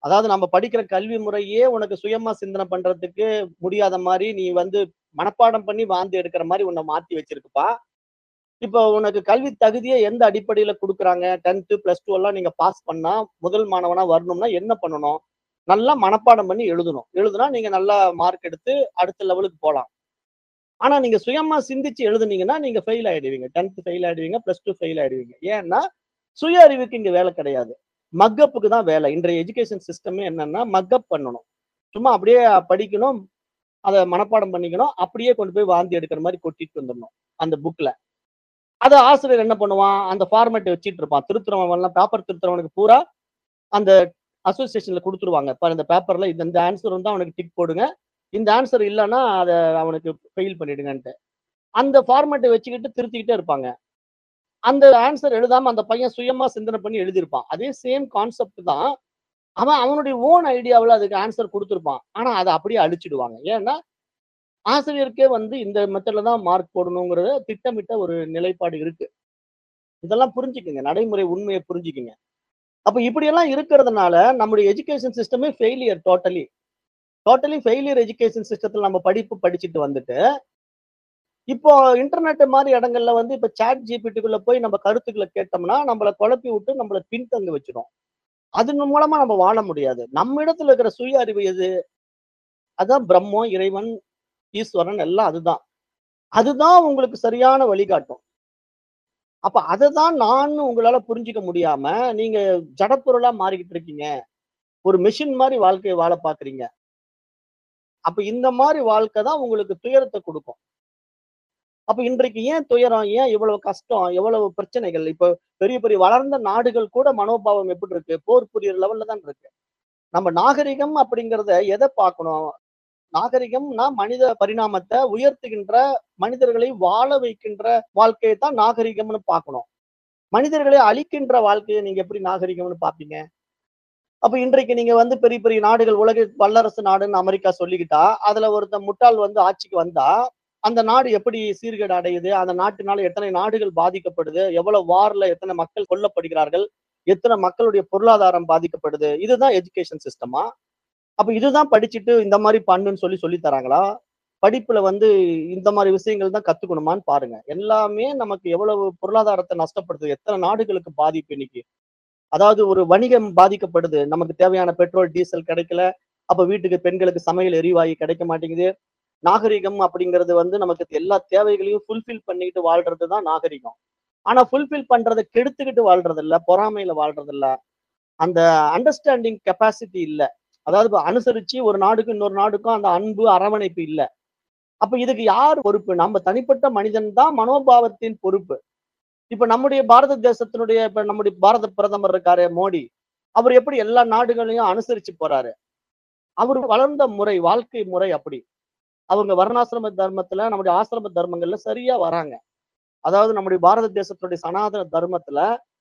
அதாவது நம்ம படிக்கிற கல்வி முறையே உனக்கு சுயமா சிந்தனை பண்றதுக்கு முடியாத மாதிரி நீ வந்து மனப்பாடம் பண்ணி வாந்தி எடுக்கிற மாதிரி உன்னை மாத்தி வச்சிருக்குப்பா இப்போ உனக்கு கல்வி தகுதியை எந்த அடிப்படையில கொடுக்குறாங்க டென்த்து பிளஸ் டூ எல்லாம் நீங்க பாஸ் பண்ணா முதல் மாணவனா வரணும்னா என்ன பண்ணணும் நல்லா மனப்பாடம் பண்ணி எழுதணும் எழுதுனா நீங்க நல்லா மார்க் எடுத்து அடுத்த லெவலுக்கு போகலாம் ஆனா நீங்க சுயமா சிந்திச்சு எழுதுனீங்கன்னா நீங்க ஃபெயில் ஆயிடுவீங்க டென்த் ஃபெயில் ஆயிடுவீங்க பிளஸ் டூ ஃபெயில் ஆயிடுவீங்க ஏன்னா சுய அறிவுக்கு இங்க வேலை கிடையாது மக்கப்புக்கு தான் வேலை இன்றைய எஜுகேஷன் சிஸ்டமே என்னன்னா மக்கப் பண்ணணும் சும்மா அப்படியே படிக்கணும் அதை மனப்பாடம் பண்ணிக்கணும் அப்படியே கொண்டு போய் வாந்தி எடுக்கிற மாதிரி கொட்டிட்டு வந்துடணும் அந்த புக்ல அதை ஆசிரியர் என்ன பண்ணுவான் அந்த ஃபார்மேட்டை வச்சிட்டு இருப்பான் திருத்துறவன் பேப்பர் திருத்துறவனுக்கு பூரா அந்த அசோசியேஷன்ல கொடுத்துருவாங்க பாரு இந்த பேப்பர்ல இந்த இந்த ஆன்சர் வந்து அவனுக்கு டிக் போடுங்க இந்த ஆன்சர் இல்லைன்னா அதை அவனுக்கு ஃபெயில் பண்ணிடுங்கன்ட்டு அந்த ஃபார்மேட்டை வச்சுக்கிட்டு திருத்திக்கிட்டே இருப்பாங்க அந்த ஆன்சர் எழுதாம அந்த பையன் சுயமா சிந்தனை பண்ணி எழுதியிருப்பான் அதே சேம் கான்செப்ட் தான் அவன் அவனுடைய ஓன் ஐடியாவில் அதுக்கு ஆன்சர் கொடுத்துருப்பான் ஆனா அதை அப்படியே அழிச்சிடுவாங்க ஏன்னா ஆசிரியருக்கே வந்து இந்த மெத்தட்ல தான் மார்க் போடணுங்கிறத திட்டமிட்ட ஒரு நிலைப்பாடு இருக்கு இதெல்லாம் புரிஞ்சுக்குங்க நடைமுறை உண்மையை புரிஞ்சுக்குங்க அப்ப இப்படியெல்லாம் இருக்கிறதுனால நம்முடைய எஜுகேஷன் சிஸ்டமே failure totally totally failure education சிஸ்டத்துல நம்ம படிப்பு படிச்சுட்டு வந்துட்டு இப்போ இன்டர்நெட் மாதிரி இடங்கள்ல வந்து இப்ப சாட் ஜிபிடிக்குள்ள போய் நம்ம கருத்துக்களை கேட்டோம்னா நம்மளை குழப்பி விட்டு நம்மளை பின்தங்க வச்சிடும் அதன் மூலமா நம்ம வாழ முடியாது நம்ம இடத்துல இருக்கிற சுய அறிவு எது அதான் பிரம்மம் இறைவன் ஈஸ்வரன் எல்லாம் அதுதான் அதுதான் உங்களுக்கு சரியான வழிகாட்டும் அப்ப அதை தான் நான் உங்களால புரிஞ்சுக்க முடியாம நீங்க ஜடப்பொருளா மாறிக்கிட்டு இருக்கீங்க ஒரு மெஷின் மாதிரி வாழ்க்கையை வாழ பாக்குறீங்க அப்ப இந்த மாதிரி வாழ்க்கை தான் உங்களுக்கு துயரத்தை கொடுக்கும் அப்ப இன்றைக்கு ஏன் துயரம் ஏன் இவ்வளவு கஷ்டம் எவ்வளவு பிரச்சனைகள் இப்போ பெரிய பெரிய வளர்ந்த நாடுகள் கூட மனோபாவம் எப்படி இருக்கு போர் புரியுற லெவல்ல தான் இருக்கு நம்ம நாகரிகம் அப்படிங்கிறத எதை பார்க்கணும் நாகரிகம்னா மனித பரிணாமத்தை உயர்த்துகின்ற மனிதர்களை வாழ வைக்கின்ற வாழ்க்கையை தான் நாகரிகம்னு பார்க்கணும் மனிதர்களை அழிக்கின்ற வாழ்க்கையை நீங்க எப்படி நாகரிகம்னு பார்ப்பீங்க அப்ப இன்றைக்கு நீங்க வந்து பெரிய பெரிய நாடுகள் உலக வல்லரசு நாடுன்னு அமெரிக்கா சொல்லிக்கிட்டா அதுல ஒருத்த முட்டாள் வந்து ஆட்சிக்கு வந்தா அந்த நாடு எப்படி சீர்கேடு அடையுது அந்த நாட்டினால எத்தனை நாடுகள் பாதிக்கப்படுது எவ்வளவு வார்ல எத்தனை மக்கள் கொல்லப்படுகிறார்கள் எத்தனை மக்களுடைய பொருளாதாரம் பாதிக்கப்படுது இதுதான் எஜுகேஷன் சிஸ்டமா அப்ப இதுதான் படிச்சுட்டு இந்த மாதிரி பண்ணுன்னு சொல்லி சொல்லி தராங்களா படிப்புல வந்து இந்த மாதிரி விஷயங்கள் தான் கத்துக்கணுமான்னு பாருங்க எல்லாமே நமக்கு எவ்வளவு பொருளாதாரத்தை நஷ்டப்படுத்துது எத்தனை நாடுகளுக்கு பாதிப்பு இன்னைக்கு அதாவது ஒரு வணிகம் பாதிக்கப்படுது நமக்கு தேவையான பெட்ரோல் டீசல் கிடைக்கல அப்ப வீட்டுக்கு பெண்களுக்கு சமையல் எரிவாயு கிடைக்க மாட்டேங்குது நாகரிகம் அப்படிங்கிறது வந்து நமக்கு எல்லா தேவைகளையும் ஃபுல்ஃபில் பண்ணிக்கிட்டு வாழ்றது தான் நாகரிகம் ஆனா ஃபுல்ஃபில் பண்றதை கெடுத்துக்கிட்டு வாழ்றது இல்ல பொறாமையில வாழ்றது இல்ல அந்த அண்டர்ஸ்டாண்டிங் கெப்பாசிட்டி இல்ல அதாவது இப்ப அனுசரிச்சு ஒரு நாடுக்கும் இன்னொரு நாடுக்கும் அந்த அன்பு அரவணைப்பு இல்ல அப்ப இதுக்கு யார் பொறுப்பு நம்ம தனிப்பட்ட மனிதன் தான் மனோபாவத்தின் பொறுப்பு இப்ப நம்முடைய பாரத தேசத்தினுடைய இப்ப நம்முடைய பாரத பிரதமர் இருக்காரு மோடி அவர் எப்படி எல்லா நாடுகளையும் அனுசரிச்சு போறாரு அவர் வளர்ந்த முறை வாழ்க்கை முறை அப்படி அவங்க வர்ணாசிரம தர்மத்துல நம்முடைய ஆசிரம தர்மங்கள்ல சரியா வராங்க அதாவது நம்முடைய பாரத தேசத்துடைய சனாதன தர்மத்துல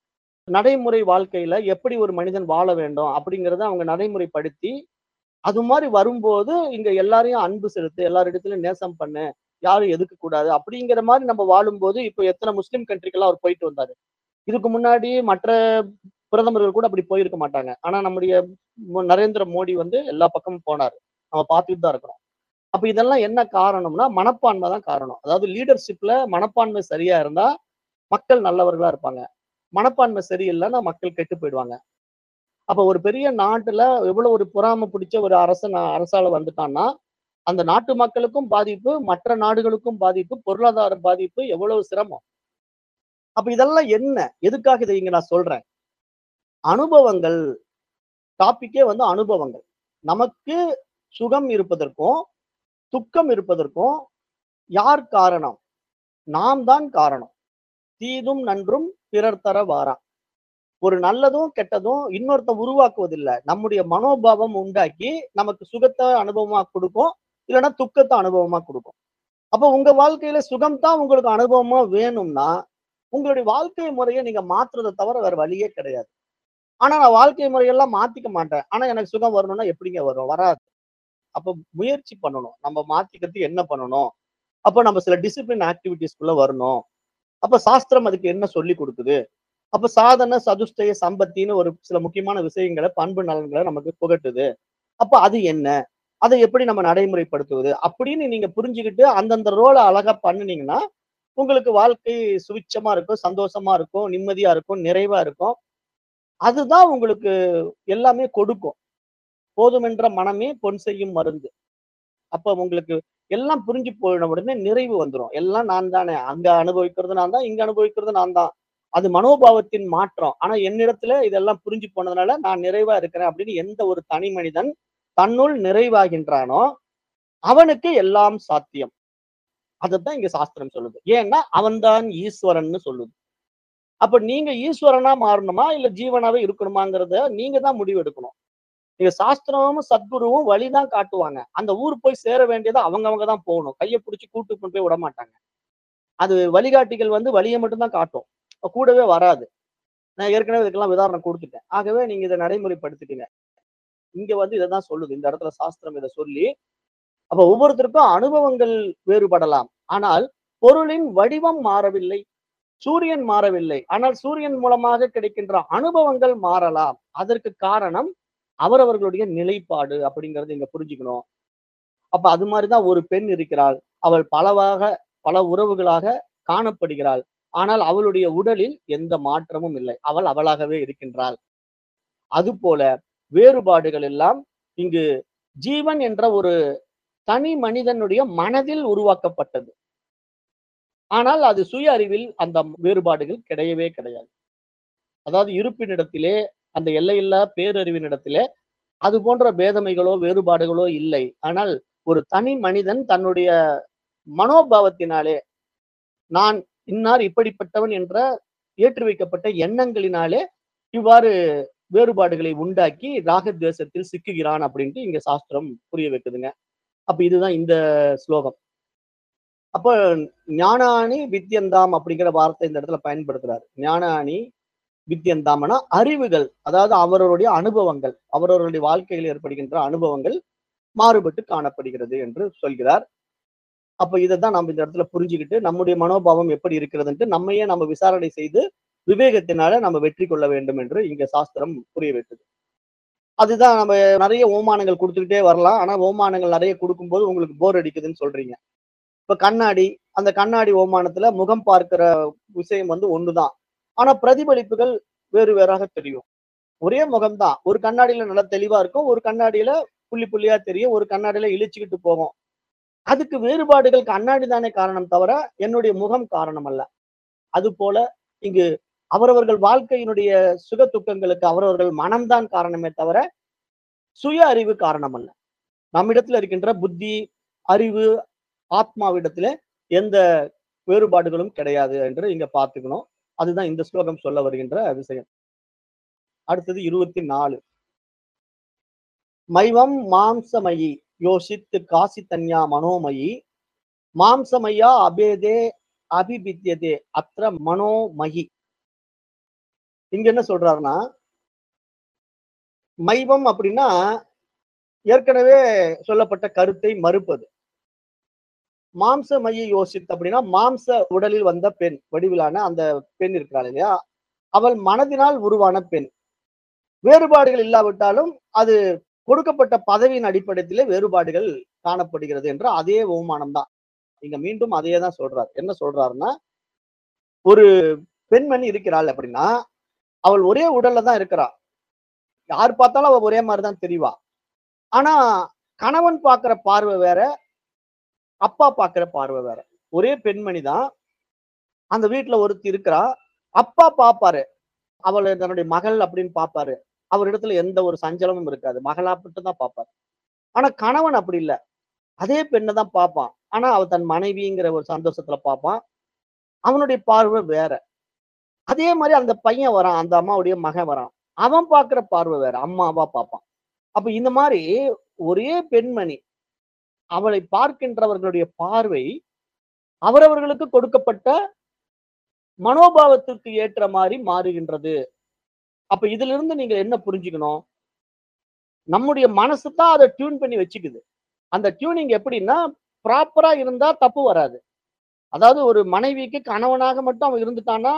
நடைமுறை வாழ்க்கையில எப்படி ஒரு மனிதன் வாழ வேண்டும் அப்படிங்கறத அவங்க நடைமுறைப்படுத்தி அது மாதிரி வரும்போது இங்க எல்லாரையும் அன்பு செலுத்து எல்லாரிடத்துலயும் நேசம் பண்ணு யாரும் எதுக்க கூடாது அப்படிங்கிற மாதிரி நம்ம வாழும்போது இப்போ எத்தனை முஸ்லிம் கண்ட்ரிக்கெல்லாம் அவர் போயிட்டு வந்தாரு இதுக்கு முன்னாடி மற்ற பிரதமர்கள் கூட அப்படி போயிருக்க மாட்டாங்க ஆனா நம்முடைய மு- நரேந்திர மோடி வந்து எல்லா பக்கமும் போனாரு நம்ம பார்த்துட்டு தான் இருக்கிறோம் அப்ப இதெல்லாம் என்ன காரணம்னா மனப்பான்மை தான் காரணம் அதாவது லீடர்ஷிப்ல மனப்பான்மை சரியா இருந்தா மக்கள் நல்லவர்களா இருப்பாங்க மனப்பான்மை சரியில்லைன்னா மக்கள் கெட்டு போயிடுவாங்க அப்ப ஒரு பெரிய நாட்டுல எவ்வளவு ஒரு பொறாமை பிடிச்ச ஒரு அரசன் அரசால வந்துட்டான்னா அந்த நாட்டு மக்களுக்கும் பாதிப்பு மற்ற நாடுகளுக்கும் பாதிப்பு பொருளாதார பாதிப்பு எவ்வளவு சிரமம் அப்ப இதெல்லாம் என்ன எதுக்காக இதை இங்க நான் சொல்றேன் அனுபவங்கள் டாபிக்கே வந்து அனுபவங்கள் நமக்கு சுகம் இருப்பதற்கும் துக்கம் இருப்பதற்கும் யார் காரணம் நாம் தான் காரணம் தீதும் நன்றும் பிறர் தர வாரா ஒரு நல்லதும் கெட்டதும் இன்னொருத்தன் உருவாக்குவதில்லை நம்முடைய மனோபாவம் உண்டாக்கி நமக்கு சுகத்தை அனுபவமா கொடுக்கும் இல்லைன்னா துக்கத்தை அனுபவமா கொடுக்கும் அப்போ உங்க வாழ்க்கையில சுகம் தான் உங்களுக்கு அனுபவமா வேணும்னா உங்களுடைய வாழ்க்கை முறையை நீங்க மாத்துறதை தவிர வேற வழியே கிடையாது ஆனா நான் வாழ்க்கை முறையெல்லாம் மாத்திக்க மாட்டேன் ஆனா எனக்கு சுகம் வரணும்னா எப்படிங்க வரும் வராது அப்ப முயற்சி பண்ணணும் நம்ம மாத்திக்கிறதுக்கு என்ன பண்ணணும் அப்ப நம்ம சில டிசிப்ளின் ஆக்டிவிட்டிஸ்குள்ள வரணும் அப்ப சாஸ்திரம் அதுக்கு என்ன சொல்லி கொடுக்குது அப்ப சாதன சதுஷ்டய சம்பத்தின்னு ஒரு சில முக்கியமான விஷயங்களை பண்பு நலன்களை நமக்கு புகட்டுது அப்ப அது என்ன அதை எப்படி நம்ம நடைமுறைப்படுத்துவது அப்படின்னு நீங்க புரிஞ்சுக்கிட்டு அந்தந்த ரோலை அழகா பண்ணுனீங்கன்னா உங்களுக்கு வாழ்க்கை சுவிட்சமா இருக்கும் சந்தோஷமா இருக்கும் நிம்மதியா இருக்கும் நிறைவா இருக்கும் அதுதான் உங்களுக்கு எல்லாமே கொடுக்கும் போதுமென்ற மனமே பொன் செய்யும் மருந்து அப்ப உங்களுக்கு எல்லாம் புரிஞ்சு போயின உடனே நிறைவு வந்துடும் எல்லாம் நான் தானே அங்க அனுபவிக்கிறது நான் தான் இங்க அனுபவிக்கிறது நான் தான் அது மனோபாவத்தின் மாற்றம் ஆனா என்னிடத்துல இதெல்லாம் புரிஞ்சு போனதுனால நான் நிறைவா இருக்கிறேன் அப்படின்னு எந்த ஒரு தனி மனிதன் தன்னுள் நிறைவாகின்றானோ அவனுக்கு எல்லாம் சாத்தியம் அதைத்தான் இங்க சாஸ்திரம் சொல்லுது ஏன்னா அவன்தான் ஈஸ்வரன்னு சொல்லுது அப்ப நீங்க ஈஸ்வரனா மாறணுமா இல்ல ஜீவனாவே இருக்கணுமாங்கிறத நீங்க தான் முடிவு எடுக்கணும் நீங்க சாஸ்திரமும் சத்குருவும் வழிதான் காட்டுவாங்க அந்த ஊர் போய் சேர வேண்டியதை அவங்கவங்க தான் போகணும் கையை பிடிச்சி கூட்டு கொண்டு போய் விட மாட்டாங்க அது வழிகாட்டிகள் வந்து வழியை மட்டும்தான் காட்டும் கூடவே வராது நான் ஏற்கனவே இதுக்கெல்லாம் உதாரணம் கொடுத்துட்டேன் ஆகவே நீங்க இதை நடைமுறைப்படுத்திட்டீங்க இங்க வந்து இதை தான் சொல்லுது இந்த இடத்துல சாஸ்திரம் இதை சொல்லி அப்ப ஒவ்வொருத்தருக்கும் அனுபவங்கள் வேறுபடலாம் ஆனால் பொருளின் வடிவம் மாறவில்லை சூரியன் மாறவில்லை ஆனால் சூரியன் மூலமாக கிடைக்கின்ற அனுபவங்கள் மாறலாம் அதற்கு காரணம் அவரவர்களுடைய நிலைப்பாடு அப்படிங்கறது இங்க புரிஞ்சுக்கணும் அப்ப அது மாதிரிதான் ஒரு பெண் இருக்கிறாள் அவள் பலவாக பல உறவுகளாக காணப்படுகிறாள் ஆனால் அவளுடைய உடலில் எந்த மாற்றமும் இல்லை அவள் அவளாகவே இருக்கின்றாள் அதுபோல வேறுபாடுகள் எல்லாம் இங்கு ஜீவன் என்ற ஒரு தனி மனிதனுடைய மனதில் உருவாக்கப்பட்டது ஆனால் அது சுய அறிவில் அந்த வேறுபாடுகள் கிடையவே கிடையாது அதாவது இருப்பினிடத்திலே அந்த எல்லையில்லா பேரறிவினிடத்திலே அது போன்ற பேதமைகளோ வேறுபாடுகளோ இல்லை ஆனால் ஒரு தனி மனிதன் தன்னுடைய மனோபாவத்தினாலே நான் இன்னார் இப்படிப்பட்டவன் என்ற ஏற்றி வைக்கப்பட்ட எண்ணங்களினாலே இவ்வாறு வேறுபாடுகளை உண்டாக்கி ராகத்வேஷத்தில் சிக்குகிறான் அப்படின்ட்டு இங்க சாஸ்திரம் புரிய வைக்குதுங்க அப்ப இதுதான் இந்த ஸ்லோகம் அப்ப ஞானானி வித்யந்தாம் அப்படிங்கிற வார்த்தை இந்த இடத்துல பயன்படுத்துறாரு ஞானானி வித்யந்தாம்னா அறிவுகள் அதாவது அவரவருடைய அனுபவங்கள் அவரவருடைய வாழ்க்கையில் ஏற்படுகின்ற அனுபவங்கள் மாறுபட்டு காணப்படுகிறது என்று சொல்கிறார் அப்ப இதை தான் நம்ம இந்த இடத்துல புரிஞ்சுக்கிட்டு நம்முடைய மனோபாவம் எப்படி இருக்கிறதுன்ட்டு நம்மையே நம்ம விசாரணை செய்து விவேகத்தினால நம்ம வெற்றி கொள்ள வேண்டும் என்று இங்க சாஸ்திரம் புரிய வைக்குது அதுதான் நம்ம நிறைய ஓமானங்கள் கொடுத்துக்கிட்டே வரலாம் ஆனா ஓமானங்கள் நிறைய கொடுக்கும்போது உங்களுக்கு போர் அடிக்குதுன்னு சொல்றீங்க இப்ப கண்ணாடி அந்த கண்ணாடி ஓமானத்துல முகம் பார்க்கிற விஷயம் வந்து ஒண்ணுதான் ஆனா பிரதிபலிப்புகள் வேறு வேறாக தெரியும் ஒரே முகம்தான் ஒரு கண்ணாடியில நல்லா தெளிவா இருக்கும் ஒரு கண்ணாடியில புள்ளி புள்ளியா தெரியும் ஒரு கண்ணாடியில இழிச்சுக்கிட்டு போகும் அதுக்கு வேறுபாடுகள் கண்ணாடி தானே காரணம் தவிர என்னுடைய முகம் காரணம் அல்ல அது போல இங்கு அவரவர்கள் வாழ்க்கையினுடைய சுக துக்கங்களுக்கு அவரவர்கள் மனம்தான் காரணமே தவிர சுய அறிவு காரணம் அல்ல நம்மிடத்துல இருக்கின்ற புத்தி அறிவு ஆத்மாவிடத்துல எந்த வேறுபாடுகளும் கிடையாது என்று இங்க பார்த்துக்கணும் அதுதான் இந்த ஸ்லோகம் சொல்ல வருகின்ற விஷயம் அடுத்தது இருபத்தி நாலு மைவம் மாம்சமயி யோசித்து காசி தன்யா மனோமயி மாம்சமயா அபேதே அபிபித்தியதே அத்திர மனோமயி இங்க என்ன சொல்றாருன்னா மைவம் அப்படின்னா ஏற்கனவே சொல்லப்பட்ட கருத்தை மறுப்பது மாம்ச மைய யோசித்து அப்படின்னா மாம்ச உடலில் வந்த பெண் வடிவிலான அந்த பெண் இருக்கிறாள் இல்லையா அவள் மனதினால் உருவான பெண் வேறுபாடுகள் இல்லாவிட்டாலும் அது கொடுக்கப்பட்ட பதவியின் அடிப்படையிலே வேறுபாடுகள் காணப்படுகிறது என்ற அதே அவமானம் தான் இங்க மீண்டும் அதே தான் சொல்றார் என்ன சொல்றாருன்னா ஒரு பெண்மணி இருக்கிறாள் அப்படின்னா அவள் ஒரே உடல்ல தான் இருக்கிறா யார் பார்த்தாலும் அவள் ஒரே மாதிரி தான் தெரியவா ஆனா கணவன் பார்க்கிற பார்வை வேற அப்பா பார்க்கிற பார்வை வேற ஒரே பெண்மணி தான் அந்த வீட்டுல ஒருத்தி இருக்கிறா அப்பா பாப்பாரு அவள் தன்னுடைய மகள் அப்படின்னு பாப்பாரு அவரிடத்துல எந்த ஒரு சஞ்சலமும் இருக்காது மகளா மட்டும் தான் பார்ப்பாரு ஆனா கணவன் அப்படி இல்லை அதே பெண்ணை தான் பார்ப்பான் ஆனா அவ தன் மனைவிங்கிற ஒரு சந்தோஷத்துல பார்ப்பான் அவனுடைய பார்வை வேற அதே மாதிரி அந்த பையன் வரான் அந்த அம்மாவுடைய மகன் வரான் அவன் பார்க்கிற பார்வை வேற அம்மாவா பார்ப்பான் அப்ப இந்த மாதிரி ஒரே பெண்மணி அவளை பார்க்கின்றவர்களுடைய பார்வை அவரவர்களுக்கு கொடுக்கப்பட்ட மனோபாவத்திற்கு ஏற்ற மாதிரி மாறுகின்றது அப்ப இதுல இருந்து நீங்க என்ன புரிஞ்சுக்கணும் நம்முடைய மனசு தான் அதை டியூன் பண்ணி வச்சுக்குது அந்த டியூனிங் எப்படின்னா ப்ராப்பரா இருந்தா தப்பு வராது அதாவது ஒரு மனைவிக்கு கணவனாக மட்டும் அவன் இருந்துட்டான்னா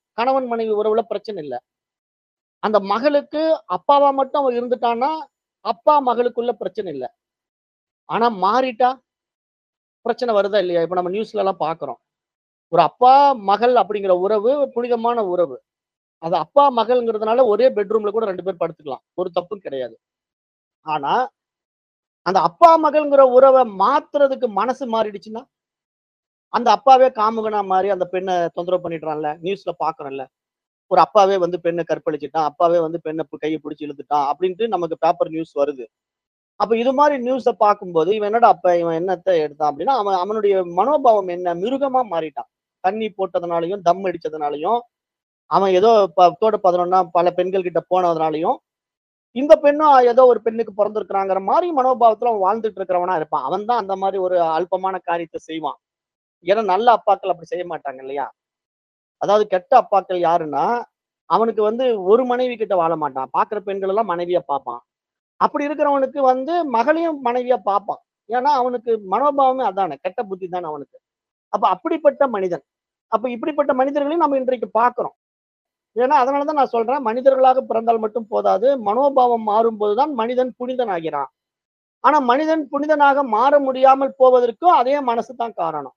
கணவன் மனைவி உறவுல பிரச்சனை இல்ல அந்த மகளுக்கு அப்பாவா மட்டும் அவன் இருந்துட்டான்னா அப்பா மகளுக்குள்ள பிரச்சனை இல்ல ஆனா மாறிட்டா பிரச்சனை வருதா இல்லையா இப்ப நம்ம நியூஸ்ல எல்லாம் பாக்குறோம் ஒரு அப்பா மகள் அப்படிங்கிற உறவு புனிதமான உறவு அது அப்பா மகள்ங்கிறதுனால ஒரே பெட்ரூம்ல கூட ரெண்டு பேர் படுத்துக்கலாம் ஒரு தப்பும் கிடையாது ஆனா அந்த அப்பா மகள்ங்கிற உறவை மாத்துறதுக்கு மனசு மாறிடுச்சுன்னா அந்த அப்பாவே காமுகனா மாறி அந்த பெண்ணை தொந்தரவு பண்ணிடுறான்ல நியூஸ்ல பாக்குறோம்ல ஒரு அப்பாவே வந்து பெண்ணை கற்பழிச்சிட்டான் அப்பாவே வந்து பெண்ணை பு- கையை பிடிச்சி இழுத்துட்டான் அப்படின்ட்டு நமக்கு பேப்பர் நியூஸ் வருது அப்ப இது மாதிரி நியூஸ பார்க்கும்போது இவன் என்னடா அப்ப இவன் என்னத்தை எடுத்தான் அப்படின்னா அவன் அவனுடைய மனோபாவம் என்ன மிருகமா மாறிட்டான் தண்ணி போட்டதுனாலையும் தம் அடிச்சதுனாலையும் அவன் ஏதோ பத்தோட பதினொன்னா பல பெண்கள் கிட்ட போனதுனாலையும் இந்த பெண்ணும் ஏதோ ஒரு பெண்ணுக்கு பிறந்திருக்கிறாங்கிற மாதிரி மனோபாவத்துல அவன் வாழ்ந்துட்டு இருக்கிறவனா இருப்பான் அவன் தான் அந்த மாதிரி ஒரு அல்பமான காரியத்தை செய்வான் ஏன்னா நல்ல அப்பாக்கள் அப்படி செய்ய மாட்டாங்க இல்லையா அதாவது கெட்ட அப்பாக்கள் யாருன்னா அவனுக்கு வந்து ஒரு மனைவி கிட்ட வாழ மாட்டான் பாக்குற பெண்கள் எல்லாம் மனைவியா பார்ப்பான் அப்படி இருக்கிறவனுக்கு வந்து மகளையும் மனைவியா பார்ப்பான் ஏன்னா அவனுக்கு மனோபாவமே அதானே கெட்ட புத்தி தானே அவனுக்கு அப்ப அப்படிப்பட்ட மனிதன் அப்ப இப்படிப்பட்ட மனிதர்களையும் நம்ம இன்றைக்கு பார்க்கிறோம் ஏன்னா அதனாலதான் நான் சொல்றேன் மனிதர்களாக பிறந்தால் மட்டும் போதாது மனோபாவம் மாறும்போதுதான் மனிதன் புனிதன் ஆகிறான் ஆனா மனிதன் புனிதனாக மாற முடியாமல் போவதற்கும் அதே மனசு தான் காரணம்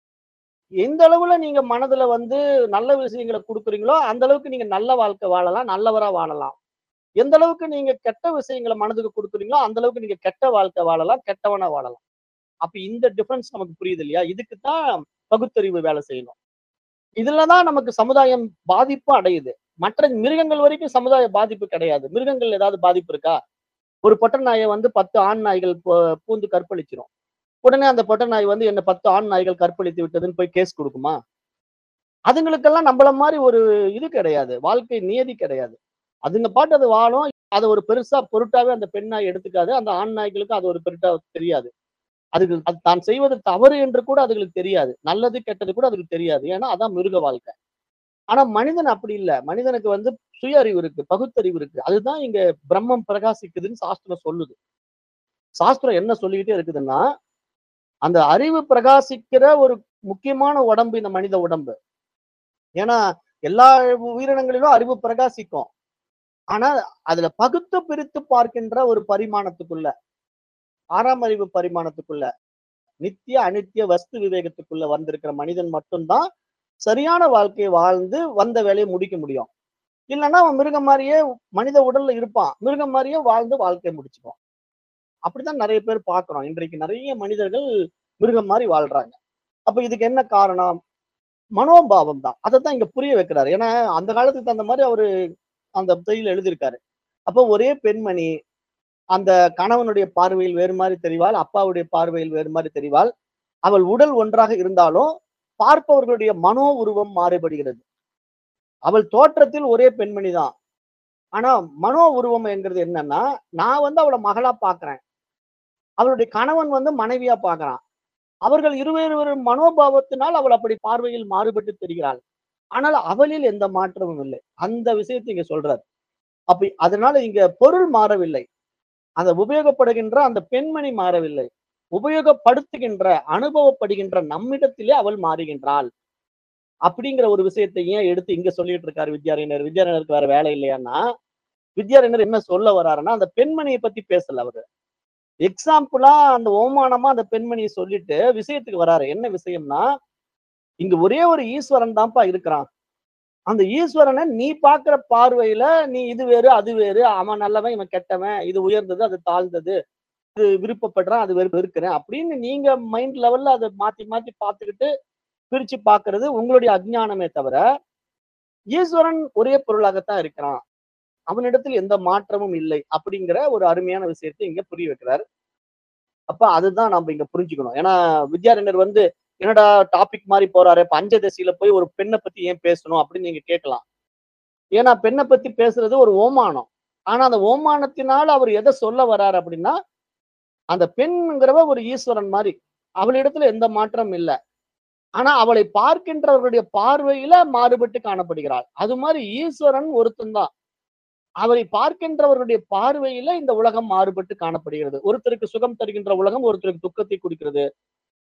எந்த அளவுல நீங்க மனதுல வந்து நல்ல விஷயங்களை கொடுக்குறீங்களோ அந்த அளவுக்கு நீங்க நல்ல வாழ்க்கை வாழலாம் நல்லவரா வாழலாம் எந்த அளவுக்கு நீங்க கெட்ட விஷயங்களை மனதுக்கு கொடுக்குறீங்களோ அந்த அளவுக்கு நீங்க கெட்ட வாழ்க்கை வாழலாம் கெட்டவனா வாழலாம் அப்ப இந்த டிஃபரன்ஸ் நமக்கு புரியுது இல்லையா இதுக்கு தான் பகுத்தறிவு வேலை செய்யணும் இதுலதான் நமக்கு சமுதாயம் பாதிப்பு அடையுது மற்ற மிருகங்கள் வரைக்கும் சமுதாய பாதிப்பு கிடையாது மிருகங்கள் ஏதாவது பாதிப்பு இருக்கா ஒரு பொட்டை நாயை வந்து பத்து ஆண் நாய்கள் பூ- பூந்து கற்பழிச்சிரும் உடனே அந்த பொட்டை நாய் வந்து என்ன பத்து ஆண் நாய்கள் கற்பழித்து விட்டதுன்னு போய் கேஸ் கொடுக்குமா அதுங்களுக்கெல்லாம் நம்மள மாதிரி ஒரு இது கிடையாது வாழ்க்கை நியதி கிடையாது அதுங்க பாட்டு அது வாழும் அதை ஒரு பெருசா பொருட்டாவே அந்த பெண் நாய் எடுத்துக்காது அந்த ஆண் நாய்களுக்கு அது ஒரு பெருட்டா தெரியாது அதுக்கு அது தான் செய்வது தவறு என்று கூட அதுகளுக்கு தெரியாது நல்லது கெட்டது கூட அதுக்கு தெரியாது ஏன்னா அதான் மிருக வாழ்க்கை ஆனா மனிதன் அப்படி இல்ல மனிதனுக்கு வந்து சுய அறிவு இருக்கு பகுத்தறிவு இருக்கு அதுதான் இங்க பிரம்மம் பிரகாசிக்குதுன்னு சாஸ்திரம் சொல்லுது சாஸ்திரம் என்ன சொல்லிக்கிட்டே இருக்குதுன்னா அந்த அறிவு பிரகாசிக்கிற ஒரு முக்கியமான உடம்பு இந்த மனித உடம்பு ஏன்னா எல்லா உயிரினங்களிலும் அறிவு பிரகாசிக்கும் ஆனா அதுல பகுத்து பிரித்து பார்க்கின்ற ஒரு பரிமாணத்துக்குள்ள ஆறாம் அறிவு பரிமாணத்துக்குள்ள நித்திய அனித்திய வஸ்து விவேகத்துக்குள்ள வந்திருக்கிற மனிதன் மட்டும்தான் சரியான வாழ்க்கையை வாழ்ந்து வந்த வேலையை முடிக்க முடியும் இல்லைன்னா அவன் மிருகம் மாதிரியே மனித உடல்ல இருப்பான் மிருகம் மாதிரியே வாழ்ந்து வாழ்க்கையை முடிச்சுக்குவான் அப்படிதான் நிறைய பேர் பார்க்கிறோம் இன்றைக்கு நிறைய மனிதர்கள் மிருகம் மாதிரி வாழ்றாங்க அப்ப இதுக்கு என்ன காரணம் மனோபாவம் தான் அதை தான் இங்க புரிய வைக்கிறாரு ஏன்னா அந்த காலத்துக்கு தகுந்த மாதிரி அவரு அந்த செய்தியில் எழுதியிருக்காரு அப்போ ஒரே பெண்மணி அந்த கணவனுடைய பார்வையில் வேறு மாதிரி தெரிவாள் அப்பாவுடைய பார்வையில் வேறு மாதிரி தெரிவாள் அவள் உடல் ஒன்றாக இருந்தாலும் பார்ப்பவர்களுடைய மனோ உருவம் மாறுபடுகிறது அவள் தோற்றத்தில் ஒரே பெண்மணி தான் ஆனா மனோ உருவம் என்கிறது என்னன்னா நான் வந்து அவளை மகளா பாக்குறேன் அவளுடைய கணவன் வந்து மனைவியா பார்க்கறான் அவர்கள் இருவேறு மனோபாவத்தினால் அவள் அப்படி பார்வையில் மாறுபட்டு தெரிகிறாள் ஆனால் அவளில் எந்த மாற்றமும் இல்லை அந்த விஷயத்தை இங்க சொல்றார் அப்ப அதனால இங்க பொருள் மாறவில்லை அந்த உபயோகப்படுகின்ற அந்த பெண்மணி மாறவில்லை உபயோகப்படுத்துகின்ற அனுபவப்படுகின்ற நம்மிடத்திலே அவள் மாறுகின்றாள் அப்படிங்கிற ஒரு விஷயத்தை ஏன் எடுத்து இங்க சொல்லிட்டு இருக்காரு வித்யாரண்யர் வித்யாரண்யருக்கு வேற வேலை இல்லையான்னா வித்யாரண்யர் என்ன சொல்ல வர்றாருன்னா அந்த பெண்மணியை பத்தி பேசல அவரு எக்ஸாம்பிளா அந்த ஓமானமா அந்த பெண்மணியை சொல்லிட்டு விஷயத்துக்கு வராரு என்ன விஷயம்னா இங்க ஒரே ஒரு ஈஸ்வரன் தான்ப்பா இருக்கிறான் அந்த ஈஸ்வரனை நீ பாக்குற பார்வையில நீ இது வேறு அது வேறு அவன் நல்லவன் இவன் கெட்டவன் இது உயர்ந்தது அது தாழ்ந்தது இது விருப்பப்படுறான் அது வெறு வெறுக்கிறேன் அப்படின்னு நீங்க மைண்ட் லெவல்ல அதை மாத்தி மாத்தி பார்த்துக்கிட்டு பிரிச்சு பார்க்கிறது உங்களுடைய அஜ்ஞானமே தவிர ஈஸ்வரன் ஒரே பொருளாகத்தான் இருக்கிறான் அவனிடத்தில் எந்த மாற்றமும் இல்லை அப்படிங்கிற ஒரு அருமையான விஷயத்தை இங்க புரிய வைக்கிறார் அப்ப அதுதான் நம்ம இங்க புரிஞ்சுக்கணும் ஏன்னா வித்யாரண்யர் வந்து என்னடா டாபிக் மாதிரி போறாரு பஞ்சதசியில போய் ஒரு பெண்ணை பத்தி ஏன் பேசணும் அப்படின்னு நீங்க கேட்கலாம் ஏன்னா பெண்ணை பத்தி பேசுறது ஒரு ஓமானம் ஆனா அந்த ஓமானத்தினால அவர் எதை சொல்ல வர்றாரு அப்படின்னா அந்த பெண்ங்கிறவ ஒரு ஈஸ்வரன் மாதிரி அவளிடத்துல எந்த மாற்றம் இல்லை ஆனா அவளை பார்க்கின்றவர்களுடைய பார்வையில மாறுபட்டு காணப்படுகிறாள் அது மாதிரி ஈஸ்வரன் ஒருத்தன் தான் அவரை பார்க்கின்றவர்களுடைய பார்வையில இந்த உலகம் மாறுபட்டு காணப்படுகிறது ஒருத்தருக்கு சுகம் தருகின்ற உலகம் ஒருத்தருக்கு துக்கத்தை கொடுக்கிறது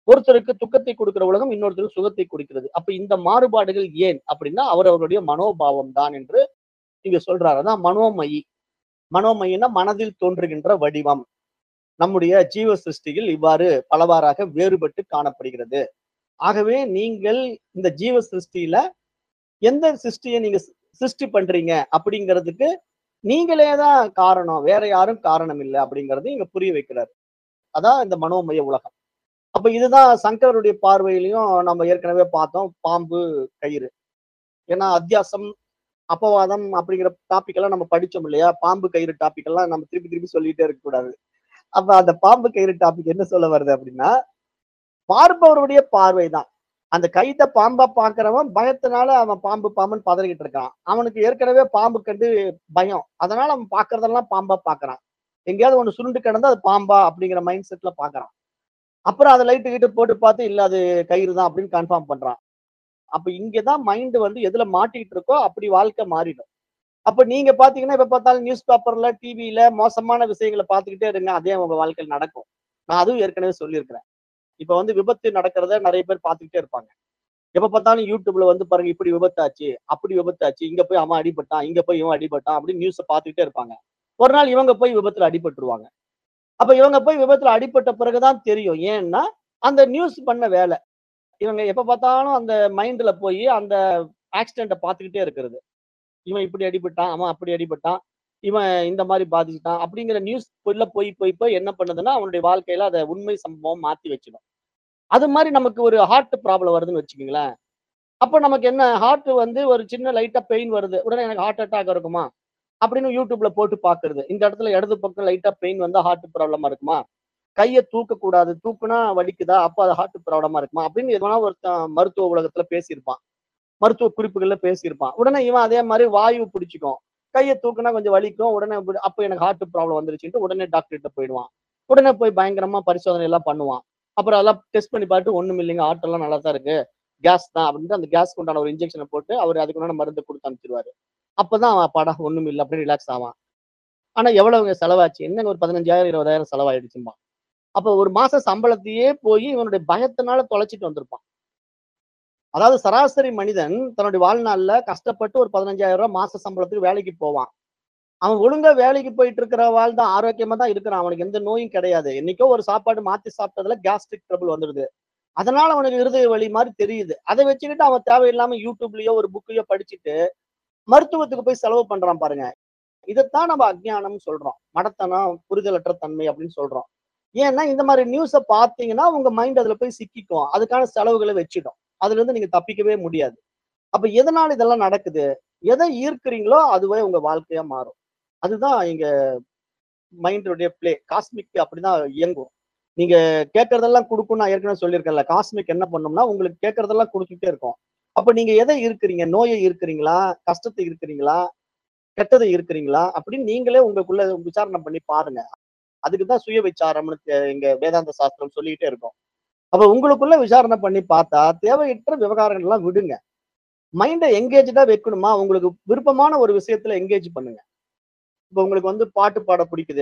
ஒருத்தருக்கு துக்கத்தை கொடுக்கிற உலகம் இன்னொருத்தருக்கு சுகத்தை கொடுக்கிறது அப்ப இந்த மாறுபாடுகள் ஏன் அப்படின்னா அவரவருடைய மனோபாவம் தான் என்று இங்க சொல்றாரு அதான் மனோமயி மனோமயின்னா மனதில் தோன்றுகின்ற வடிவம் நம்முடைய ஜீவ சிருஷ்டியில் இவ்வாறு பலவாறாக வேறுபட்டு காணப்படுகிறது ஆகவே நீங்கள் இந்த ஜீவ சிருஷ்டியில எந்த சிருஷ்டியை நீங்க சி- சிருஷ்டி பண்றீங்க அப்படிங்கிறதுக்கு நீங்களே தான் காரணம் வேற யாரும் காரணம் இல்லை அப்படிங்கறது இங்க புரிய வைக்கிறார் அதான் இந்த மனோமய உலகம் அப்ப இதுதான் சங்கரருடைய பார்வையிலையும் நம்ம ஏற்கனவே பார்த்தோம் பாம்பு கயிறு ஏன்னா அத்தியாசம் அப்பவாதம் அப்படிங்கிற டாபிக் எல்லாம் நம்ம படிச்சோம் இல்லையா பாம்பு கயிறு டாபிக் எல்லாம் நம்ம திருப்பி திருப்பி சொல்லிட்டே இருக்க கூடாது அப்ப அந்த பாம்பு கயிறு டாபிக் என்ன சொல்ல வருது அப்படின்னா பார்ப்பவருடைய பார்வை தான் அந்த கைத்த பாம்பா பாக்குறவன் பயத்தினால அவன் பாம்பு பாம்புன்னு பதறிக்கிட்டு இருக்கான் அவனுக்கு ஏற்கனவே பாம்பு கண்டு பயம் அதனால அவன் பாக்குறதெல்லாம் பாம்பா பாக்குறான் எங்கேயாவது ஒண்ணு சுருண்டு கிடந்தா அது பாம்பா அப்படிங்கிற மைண்ட் செட்ல பாக்குறான் அப்புறம் அதை லைட்டு கிட்ட போட்டு பார்த்து இல்ல அது கயிறு தான் அப்படின்னு கன்ஃபார்ம் பண்றான் அப்ப இங்கதான் மைண்ட் வந்து எதுல மாட்டிக்கிட்டு இருக்கோ அப்படி வாழ்க்கை மாறிடும் அப்ப நீங்க பாத்தீங்கன்னா இப்ப பார்த்தாலும் நியூஸ் பேப்பர்ல டிவியில மோசமான விஷயங்களை பார்த்துக்கிட்டே இருங்க அதே உங்க வாழ்க்கையில் நடக்கும் நான் அதுவும் ஏற்கனவே சொல்லியிருக்கிறேன் இப்ப வந்து விபத்து நடக்கிறத நிறைய பேர் பார்த்துக்கிட்டே இருப்பாங்க எப்ப பார்த்தாலும் யூடியூப்ல வந்து பாருங்க இப்படி விபத்தாச்சு அப்படி விபத்தாச்சு இங்க போய் அவன் அடிபட்டான் இங்க போய் இவன் அடிபட்டான் அப்படின்னு நியூஸை பார்த்துக்கிட்டே இருப்பாங்க ஒரு நாள் இவங்க போய் விபத்துல அடிபட்டுருவாங்க அப்ப இவங்க போய் விபத்துல அடிபட்ட பிறகுதான் தெரியும் ஏன்னா அந்த நியூஸ் பண்ண வேலை இவங்க எப்ப பார்த்தாலும் அந்த மைண்ட்ல போய் அந்த ஆக்சிடென்ட்டை பார்த்துக்கிட்டே இருக்கிறது இவன் இப்படி அடிபட்டான் அவன் அப்படி அடிபட்டான் இவன் இந்த மாதிரி பாதிச்சுட்டான் அப்படிங்கிற நியூஸ் உள்ள போய் போய் போய் என்ன பண்ணுதுன்னா அவனுடைய வாழ்க்கையில அதை உண்மை சம்பவம் மாத்தி வச்சிடும் அது மாதிரி நமக்கு ஒரு ஹார்ட் ப்ராப்ளம் வருதுன்னு வச்சுக்கோங்களேன் அப்ப நமக்கு என்ன ஹார்ட் வந்து ஒரு சின்ன லைட்டா பெயின் வருது உடனே எனக்கு ஹார்ட் அட்டாக் இருக்குமா அப்படின்னு யூடியூப்ல போட்டு பாக்குறது இந்த இடத்துல இடது பக்கம் லைட்டா பெயின் வந்தா ஹார்ட் ப்ராப்ளமா இருக்குமா கையை தூக்க கூடாது தூக்குனா வலிக்குதா அப்ப அது ஹார்ட் ப்ராப்ளமா இருக்குமா அப்படின்னு எதனா ஒருத்தன் மருத்துவ உலகத்துல பேசியிருப்பான் மருத்துவ குறிப்புகள்ல பேசியிருப்பான் உடனே இவன் அதே மாதிரி வாயு பிடிச்சிக்கும் கையை தூக்குனா கொஞ்சம் வலிக்கும் உடனே இப்படி- அப்ப எனக்கு ஹார்ட் ப்ராப்ளம் வந்துருச்சுட்டு உடனே டாக்டர்கிட்ட போயிடுவான் உடனே போய் பயங்கரமா பரிசோதனை எல்லாம் பண்ணுவான் அப்புறம் அதெல்லாம் டெஸ்ட் பண்ணி பார்த்து ஒண்ணும் இல்லைங்க ஹார்ட் எல்லாம் நல்லா தான் இருக்கு கேஸ் தான் அப்படின்ட்டு அந்த கேஸ்க்கு உண்டான ஒரு இன்ஜெக்ஷனை போட்டு அவர் அதுக்கு உண்டான மருந்து கொடுத்து அனுப்பிச்சிருவாரு அப்பதான் அவன் அப்பாடா ஒண்ணும் இல்லை அப்படின்னு ரிலாக்ஸ் ஆவான் ஆனா எவ்வளவுங்க செலவாச்சு என்னங்க ஒரு பதினஞ்சாயிரம் இருபதாயிரம் செலவாயிடுச்சுமா அப்ப ஒரு மாச சம்பளத்தையே போய் இவனுடைய பயத்தினால தொலைச்சிட்டு வந்திருப்பான் அதாவது சராசரி மனிதன் தன்னுடைய வாழ்நாள்ல கஷ்டப்பட்டு ஒரு பதினஞ்சாயிரம் ரூபாய் மாச சம்பளத்துக்கு வேலைக்கு போவான் அவன் ஒழுங்கா வேலைக்கு போயிட்டு இருக்கிற வாழ் தான் ஆரோக்கியமா தான் இருக்கிறான் அவனுக்கு எந்த நோயும் கிடையாது என்னைக்கோ ஒரு சாப்பாடு மாத்தி சாப்பிட்டதுல கேஸ்ட்ரிக் ட்ரபிள் வந்துடுது அதனால அவனுக்கு இருதய வலி மாதிரி தெரியுது அதை வச்சுக்கிட்டு அவன் தேவையில்லாம யூடியூப்லயோ ஒரு புக்கையோ படிச்சுட்டு மருத்துவத்துக்கு போய் செலவு பண்றான் பாருங்க இதைத்தான் நம்ம அஜ்ஞானம் சொல்றோம் மடத்தனம் புரிதலற்ற தன்மை அப்படின்னு சொல்றோம் ஏன்னா இந்த மாதிரி நியூஸை பார்த்தீங்கன்னா உங்க மைண்ட் அதுல போய் சிக்கிக்கும் அதுக்கான செலவுகளை வச்சிடும் அதுல இருந்து நீங்க தப்பிக்கவே முடியாது அப்ப எதனால இதெல்லாம் நடக்குது எதை ஈர்க்கிறீங்களோ அதுவே உங்க வாழ்க்கையா மாறும் அதுதான் இங்க மைண்டுடைய பிளே காஸ்மிக் அப்படிதான் இயங்கும் நீங்க கேட்கறதெல்லாம் கொடுக்கும் நான் ஏற்கனவே சொல்லியிருக்கேன்ல காஸ்மிக் என்ன பண்ணும்னா உங்களுக்கு கேட்கறதெல்லாம் கொடுத்துட்டே இருக்கும் அப்ப நீங்க எதை இருக்கிறீங்க நோயை இருக்கிறீங்களா கஷ்டத்தை இருக்கிறீங்களா கெட்டதை இருக்கிறீங்களா அப்படின்னு நீங்களே உங்களுக்குள்ள விசாரணை பண்ணி பாருங்க அதுக்கு தான் சுய விசாரம்னு தே- இங்க வேதாந்த சாஸ்திரம் சொல்லிக்கிட்டே இருக்கும் அப்ப உங்களுக்குள்ள விசாரணை பண்ணி பார்த்தா தேவையற்ற விவகாரங்கள் எல்லாம் விடுங்க மைண்டை எங்கேஜா வைக்கணுமா உங்களுக்கு விருப்பமான ஒரு விஷயத்துல எங்கேஜ் பண்ணுங்க இப்ப உங்களுக்கு வந்து பாட்டு பாட பிடிக்குது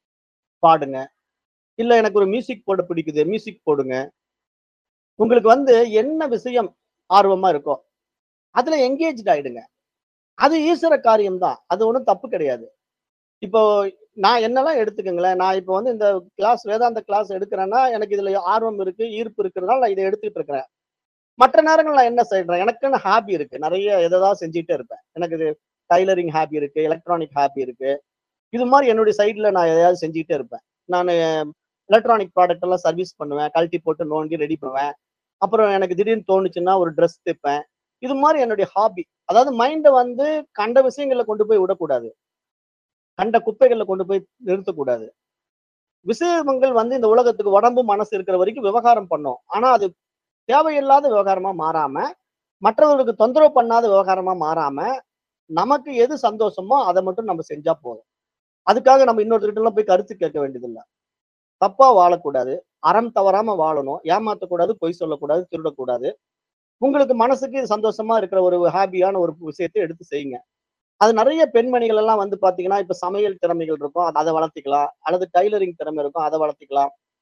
பாடுங்க இல்ல எனக்கு ஒரு மியூசிக் போட பிடிக்குது மியூசிக் போடுங்க உங்களுக்கு வந்து என்ன விஷயம் ஆர்வமா இருக்கோ அதுல எங்கேஜ் ஆயிடுங்க அது ஈஸ்வர காரியம் தான் அது ஒண்ணும் தப்பு கிடையாது இப்போ நான் என்னெல்லாம் எடுத்துக்கங்களேன் நான் இப்போ வந்து இந்த கிளாஸ் வேதாந்த கிளாஸ் எடுக்கிறேன்னா எனக்கு இதுல ஆர்வம் இருக்கு ஈர்ப்பு இருக்கிறதுனால நான் இதை எடுத்துட்டு இருக்கிறேன் மற்ற நேரங்கள் நான் என்ன செய்றேன் எனக்குன்னு ஹாபி இருக்கு நிறைய எதாவது செஞ்சுட்டே இருப்பேன் எனக்கு இது டைலரிங் ஹாபி இருக்கு எலக்ட்ரானிக் ஹாபி இருக்கு இது மாதிரி என்னுடைய சைட்ல நான் எதையாவது செஞ்சுக்கிட்டே இருப்பேன் நான் எலக்ட்ரானிக் ப்ராடக்ட் எல்லாம் சர்வீஸ் பண்ணுவேன் கழட்டி போட்டு நோண்டி ரெடி பண்ணுவேன் அப்புறம் எனக்கு திடீர்னு தோணுச்சுன்னா ஒரு ட்ரெஸ் தைப்பேன் இது மாதிரி என்னுடைய ஹாபி அதாவது மைண்டை வந்து கண்ட விஷயங்கள்ல கொண்டு போய் விடக்கூடாது கண்ட குப்பைகள்ல கொண்டு போய் நிறுத்தக்கூடாது விஷயங்கள் வந்து இந்த உலகத்துக்கு உடம்பு மனசு இருக்கிற வரைக்கும் விவகாரம் பண்ணும் ஆனா அது தேவையில்லாத விவகாரமா மாறாம மற்றவர்களுக்கு தொந்தரவு பண்ணாத விவகாரமா மாறாம நமக்கு எது சந்தோஷமோ அதை மட்டும் நம்ம செஞ்சா போதும் அதுக்காக நம்ம இன்னொருத்தர்கிட்ட எல்லாம் போய் கருத்து கேட்க வேண்டியதில்லை தப்பா வாழக்கூடாது அறம் தவறாம வாழணும் ஏமாத்தக்கூடாது பொய் சொல்லக்கூடாது திருடக்கூடாது உங்களுக்கு மனசுக்கு சந்தோஷமா இருக்கிற ஒரு ஹாபியான ஒரு விஷயத்தை எடுத்து செய்யுங்க அது நிறைய பெண்மணிகள் எல்லாம் வந்து பாத்தீங்கன்னா இப்ப சமையல் திறமைகள் இருக்கும் அதை வளர்த்திக்கலாம் அல்லது டைலரிங் திறமை இருக்கும் அதை வளர்த்திக்கலாம்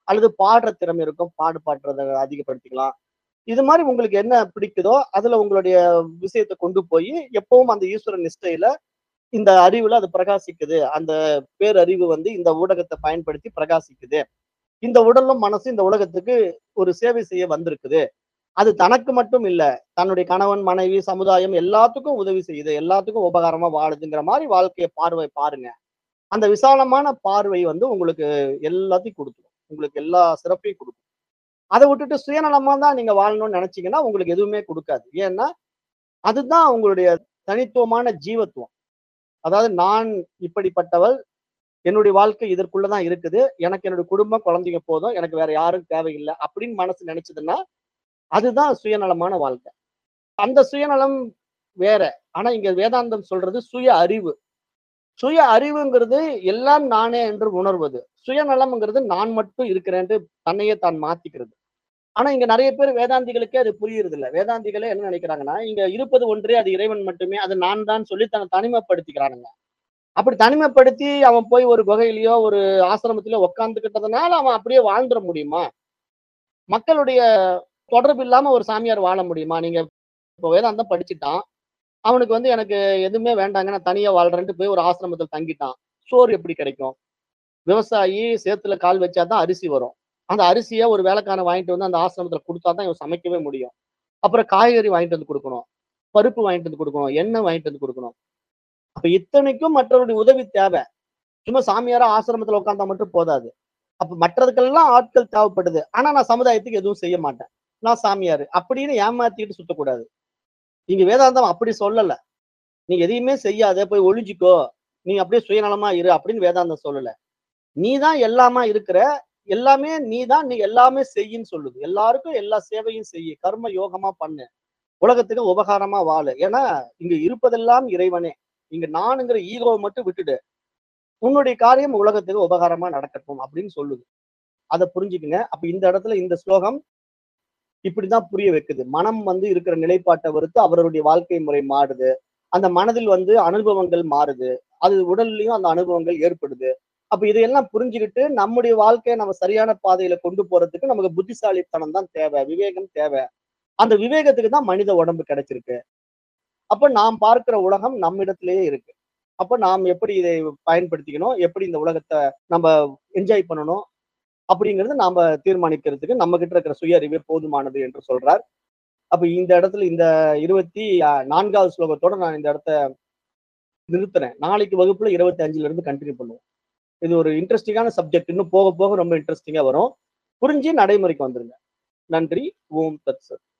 அல்லது பாடுற திறமை இருக்கும் பாடு பாடுறதை அதிகப்படுத்திக்கலாம் இது மாதிரி உங்களுக்கு என்ன பிடிக்குதோ அதுல உங்களுடைய விஷயத்தை கொண்டு போய் எப்பவும் அந்த ஈஸ்வர நிஷ்டையில இந்த அறிவுல அது பிரகாசிக்குது அந்த பேரறிவு வந்து இந்த ஊடகத்தை பயன்படுத்தி பிரகாசிக்குது இந்த உடலும் மனசு இந்த உலகத்துக்கு ஒரு சேவை செய்ய வந்திருக்குது அது தனக்கு மட்டும் இல்ல தன்னுடைய கணவன் மனைவி சமுதாயம் எல்லாத்துக்கும் உதவி செய்யுது எல்லாத்துக்கும் உபகாரமா வாழுதுங்கிற மாதிரி வாழ்க்கைய பார்வை பாருங்க அந்த விசாலமான பார்வை வந்து உங்களுக்கு எல்லாத்தையும் கொடுத்துரும் உங்களுக்கு எல்லா சிறப்பையும் கொடுக்கும் அதை விட்டுட்டு சுயநலமா தான் நீங்க வாழணும்னு நினைச்சீங்கன்னா உங்களுக்கு எதுவுமே கொடுக்காது ஏன்னா அதுதான் உங்களுடைய தனித்துவமான ஜீவத்துவம் அதாவது நான் இப்படிப்பட்டவள் என்னுடைய வாழ்க்கை இதற்குள்ளதான் இருக்குது எனக்கு என்னுடைய குடும்பம் குழந்தைங்க போதும் எனக்கு வேற யாரும் தேவையில்லை அப்படின்னு மனசு நினைச்சதுன்னா அதுதான் சுயநலமான வாழ்க்கை அந்த சுயநலம் வேற ஆனா இங்க வேதாந்தம் சொல்றது சுய அறிவு சுய அறிவுங்கிறது எல்லாம் நானே என்று உணர்வது சுயநலம்ங்கிறது நான் மட்டும் இருக்கிறேன் தன்னையே தான் மாத்திக்கிறது ஆனா இங்க நிறைய பேர் வேதாந்திகளுக்கே அது புரியுறது இல்ல வேதாந்திகளே என்ன நினைக்கிறாங்கன்னா இங்க இருப்பது ஒன்றே அது இறைவன் மட்டுமே அது நான் தான் சொல்லி தன்னை தனிமைப்படுத்திக்கிறானுங்க அப்படி தனிமைப்படுத்தி அவன் போய் ஒரு குகையிலயோ ஒரு ஆசிரமத்திலயோ உட்காந்துக்கிட்டதுனால அவன் அப்படியே வாழ்ந்துட முடியுமா மக்களுடைய தொடர்பு இல்லாம ஒரு சாமியார் வாழ முடியுமா நீங்க இப்போ வேதாந்தம் படிச்சுட்டான் அவனுக்கு வந்து எனக்கு எதுவுமே வேண்டாங்க நான் தனியா வாழ்றேன்ட்டு போய் ஒரு ஆசிரமத்தில் தங்கிட்டான் சோறு எப்படி கிடைக்கும் விவசாயி சேத்துல கால் வச்சாதான் அரிசி வரும் அந்த அரிசியை ஒரு வேலைக்காரன் வாங்கிட்டு வந்து அந்த ஆசிரமத்துல கொடுத்தா தான் இவன் சமைக்கவே முடியும் அப்புறம் காய்கறி வாங்கிட்டு வந்து கொடுக்கணும் பருப்பு வாங்கிட்டு வந்து கொடுக்கணும் எண்ணெய் வாங்கிட்டு வந்து கொடுக்கணும் அப்ப இத்தனைக்கும் மற்றவருடைய உதவி தேவை சும்மா சாமியாரா ஆசிரமத்துல உட்காந்தா மட்டும் போதாது அப்ப மற்றதுக்கெல்லாம் ஆட்கள் தேவைப்படுது ஆனா நான் சமுதாயத்துக்கு எதுவும் செய்ய மாட்டேன் நான் சாமியாரு அப்படின்னு ஏமாத்திட்டு சுத்தக்கூடாது இங்க வேதாந்தம் அப்படி சொல்லல நீ எதையுமே செய்யாத போய் ஒளிஞ்சிக்கோ நீ அப்படியே சுயநலமா இரு அப்படின்னு வேதாந்தம் சொல்லல நீ தான் எல்லாமா இருக்கிற எல்லாமே நீ தான் நீ எல்லாமே செய்யின்னு சொல்லுது எல்லாருக்கும் எல்லா சேவையும் செய்ய கர்ம யோகமா பண்ணு உலகத்துக்கு உபகாரமா வாழு ஏன்னா இங்க இருப்பதெல்லாம் இறைவனே இங்க நானுங்கிற ஈகோவை மட்டும் விட்டுடு உன்னுடைய காரியம் உலகத்துக்கு உபகாரமா நடக்கட்டும் அப்படின்னு சொல்லுது அதை புரிஞ்சுக்குங்க அப்ப இந்த இடத்துல இந்த ஸ்லோகம் இப்படிதான் புரிய வைக்குது மனம் வந்து இருக்கிற நிலைப்பாட்டை பொறுத்து அவருடைய வாழ்க்கை முறை மாறுது அந்த மனதில் வந்து அனுபவங்கள் மாறுது அது உடல்லயும் அந்த அனுபவங்கள் ஏற்படுது அப்ப இதையெல்லாம் புரிஞ்சுக்கிட்டு நம்முடைய வாழ்க்கையை நம்ம சரியான பாதையில கொண்டு போறதுக்கு நமக்கு புத்திசாலித்தனம் தான் தேவை விவேகம் தேவை அந்த விவேகத்துக்கு தான் மனித உடம்பு கிடைச்சிருக்கு அப்ப நாம் பார்க்கிற உலகம் நம்மிடத்திலேயே இருக்கு அப்ப நாம் எப்படி இதை பயன்படுத்திக்கணும் எப்படி இந்த உலகத்தை நம்ம என்ஜாய் பண்ணணும் அப்படிங்கிறது நாம தீர்மானிக்கிறதுக்கு நம்ம கிட்ட இருக்கிற சுய அறிவே போதுமானது என்று சொல்றார் அப்ப இந்த இடத்துல இந்த இருபத்தி அஹ், நான்காவது ஸ்லோகத்தோட நான் இந்த இடத்த நிறுத்துறேன் நாளைக்கு வகுப்புல இருபத்தி அஞ்சுல இருந்து கண்டினியூ பண்ணுவோம் இது ஒரு இன்ட்ரெஸ்டிங்கான சப்ஜெக்ட் இன்னும் போக போக ரொம்ப இன்ட்ரெஸ்டிங்கா வரும் புரிஞ்சு நடைமுறைக்கு வந்துருங்க நன்றி ஓம் தத் சத்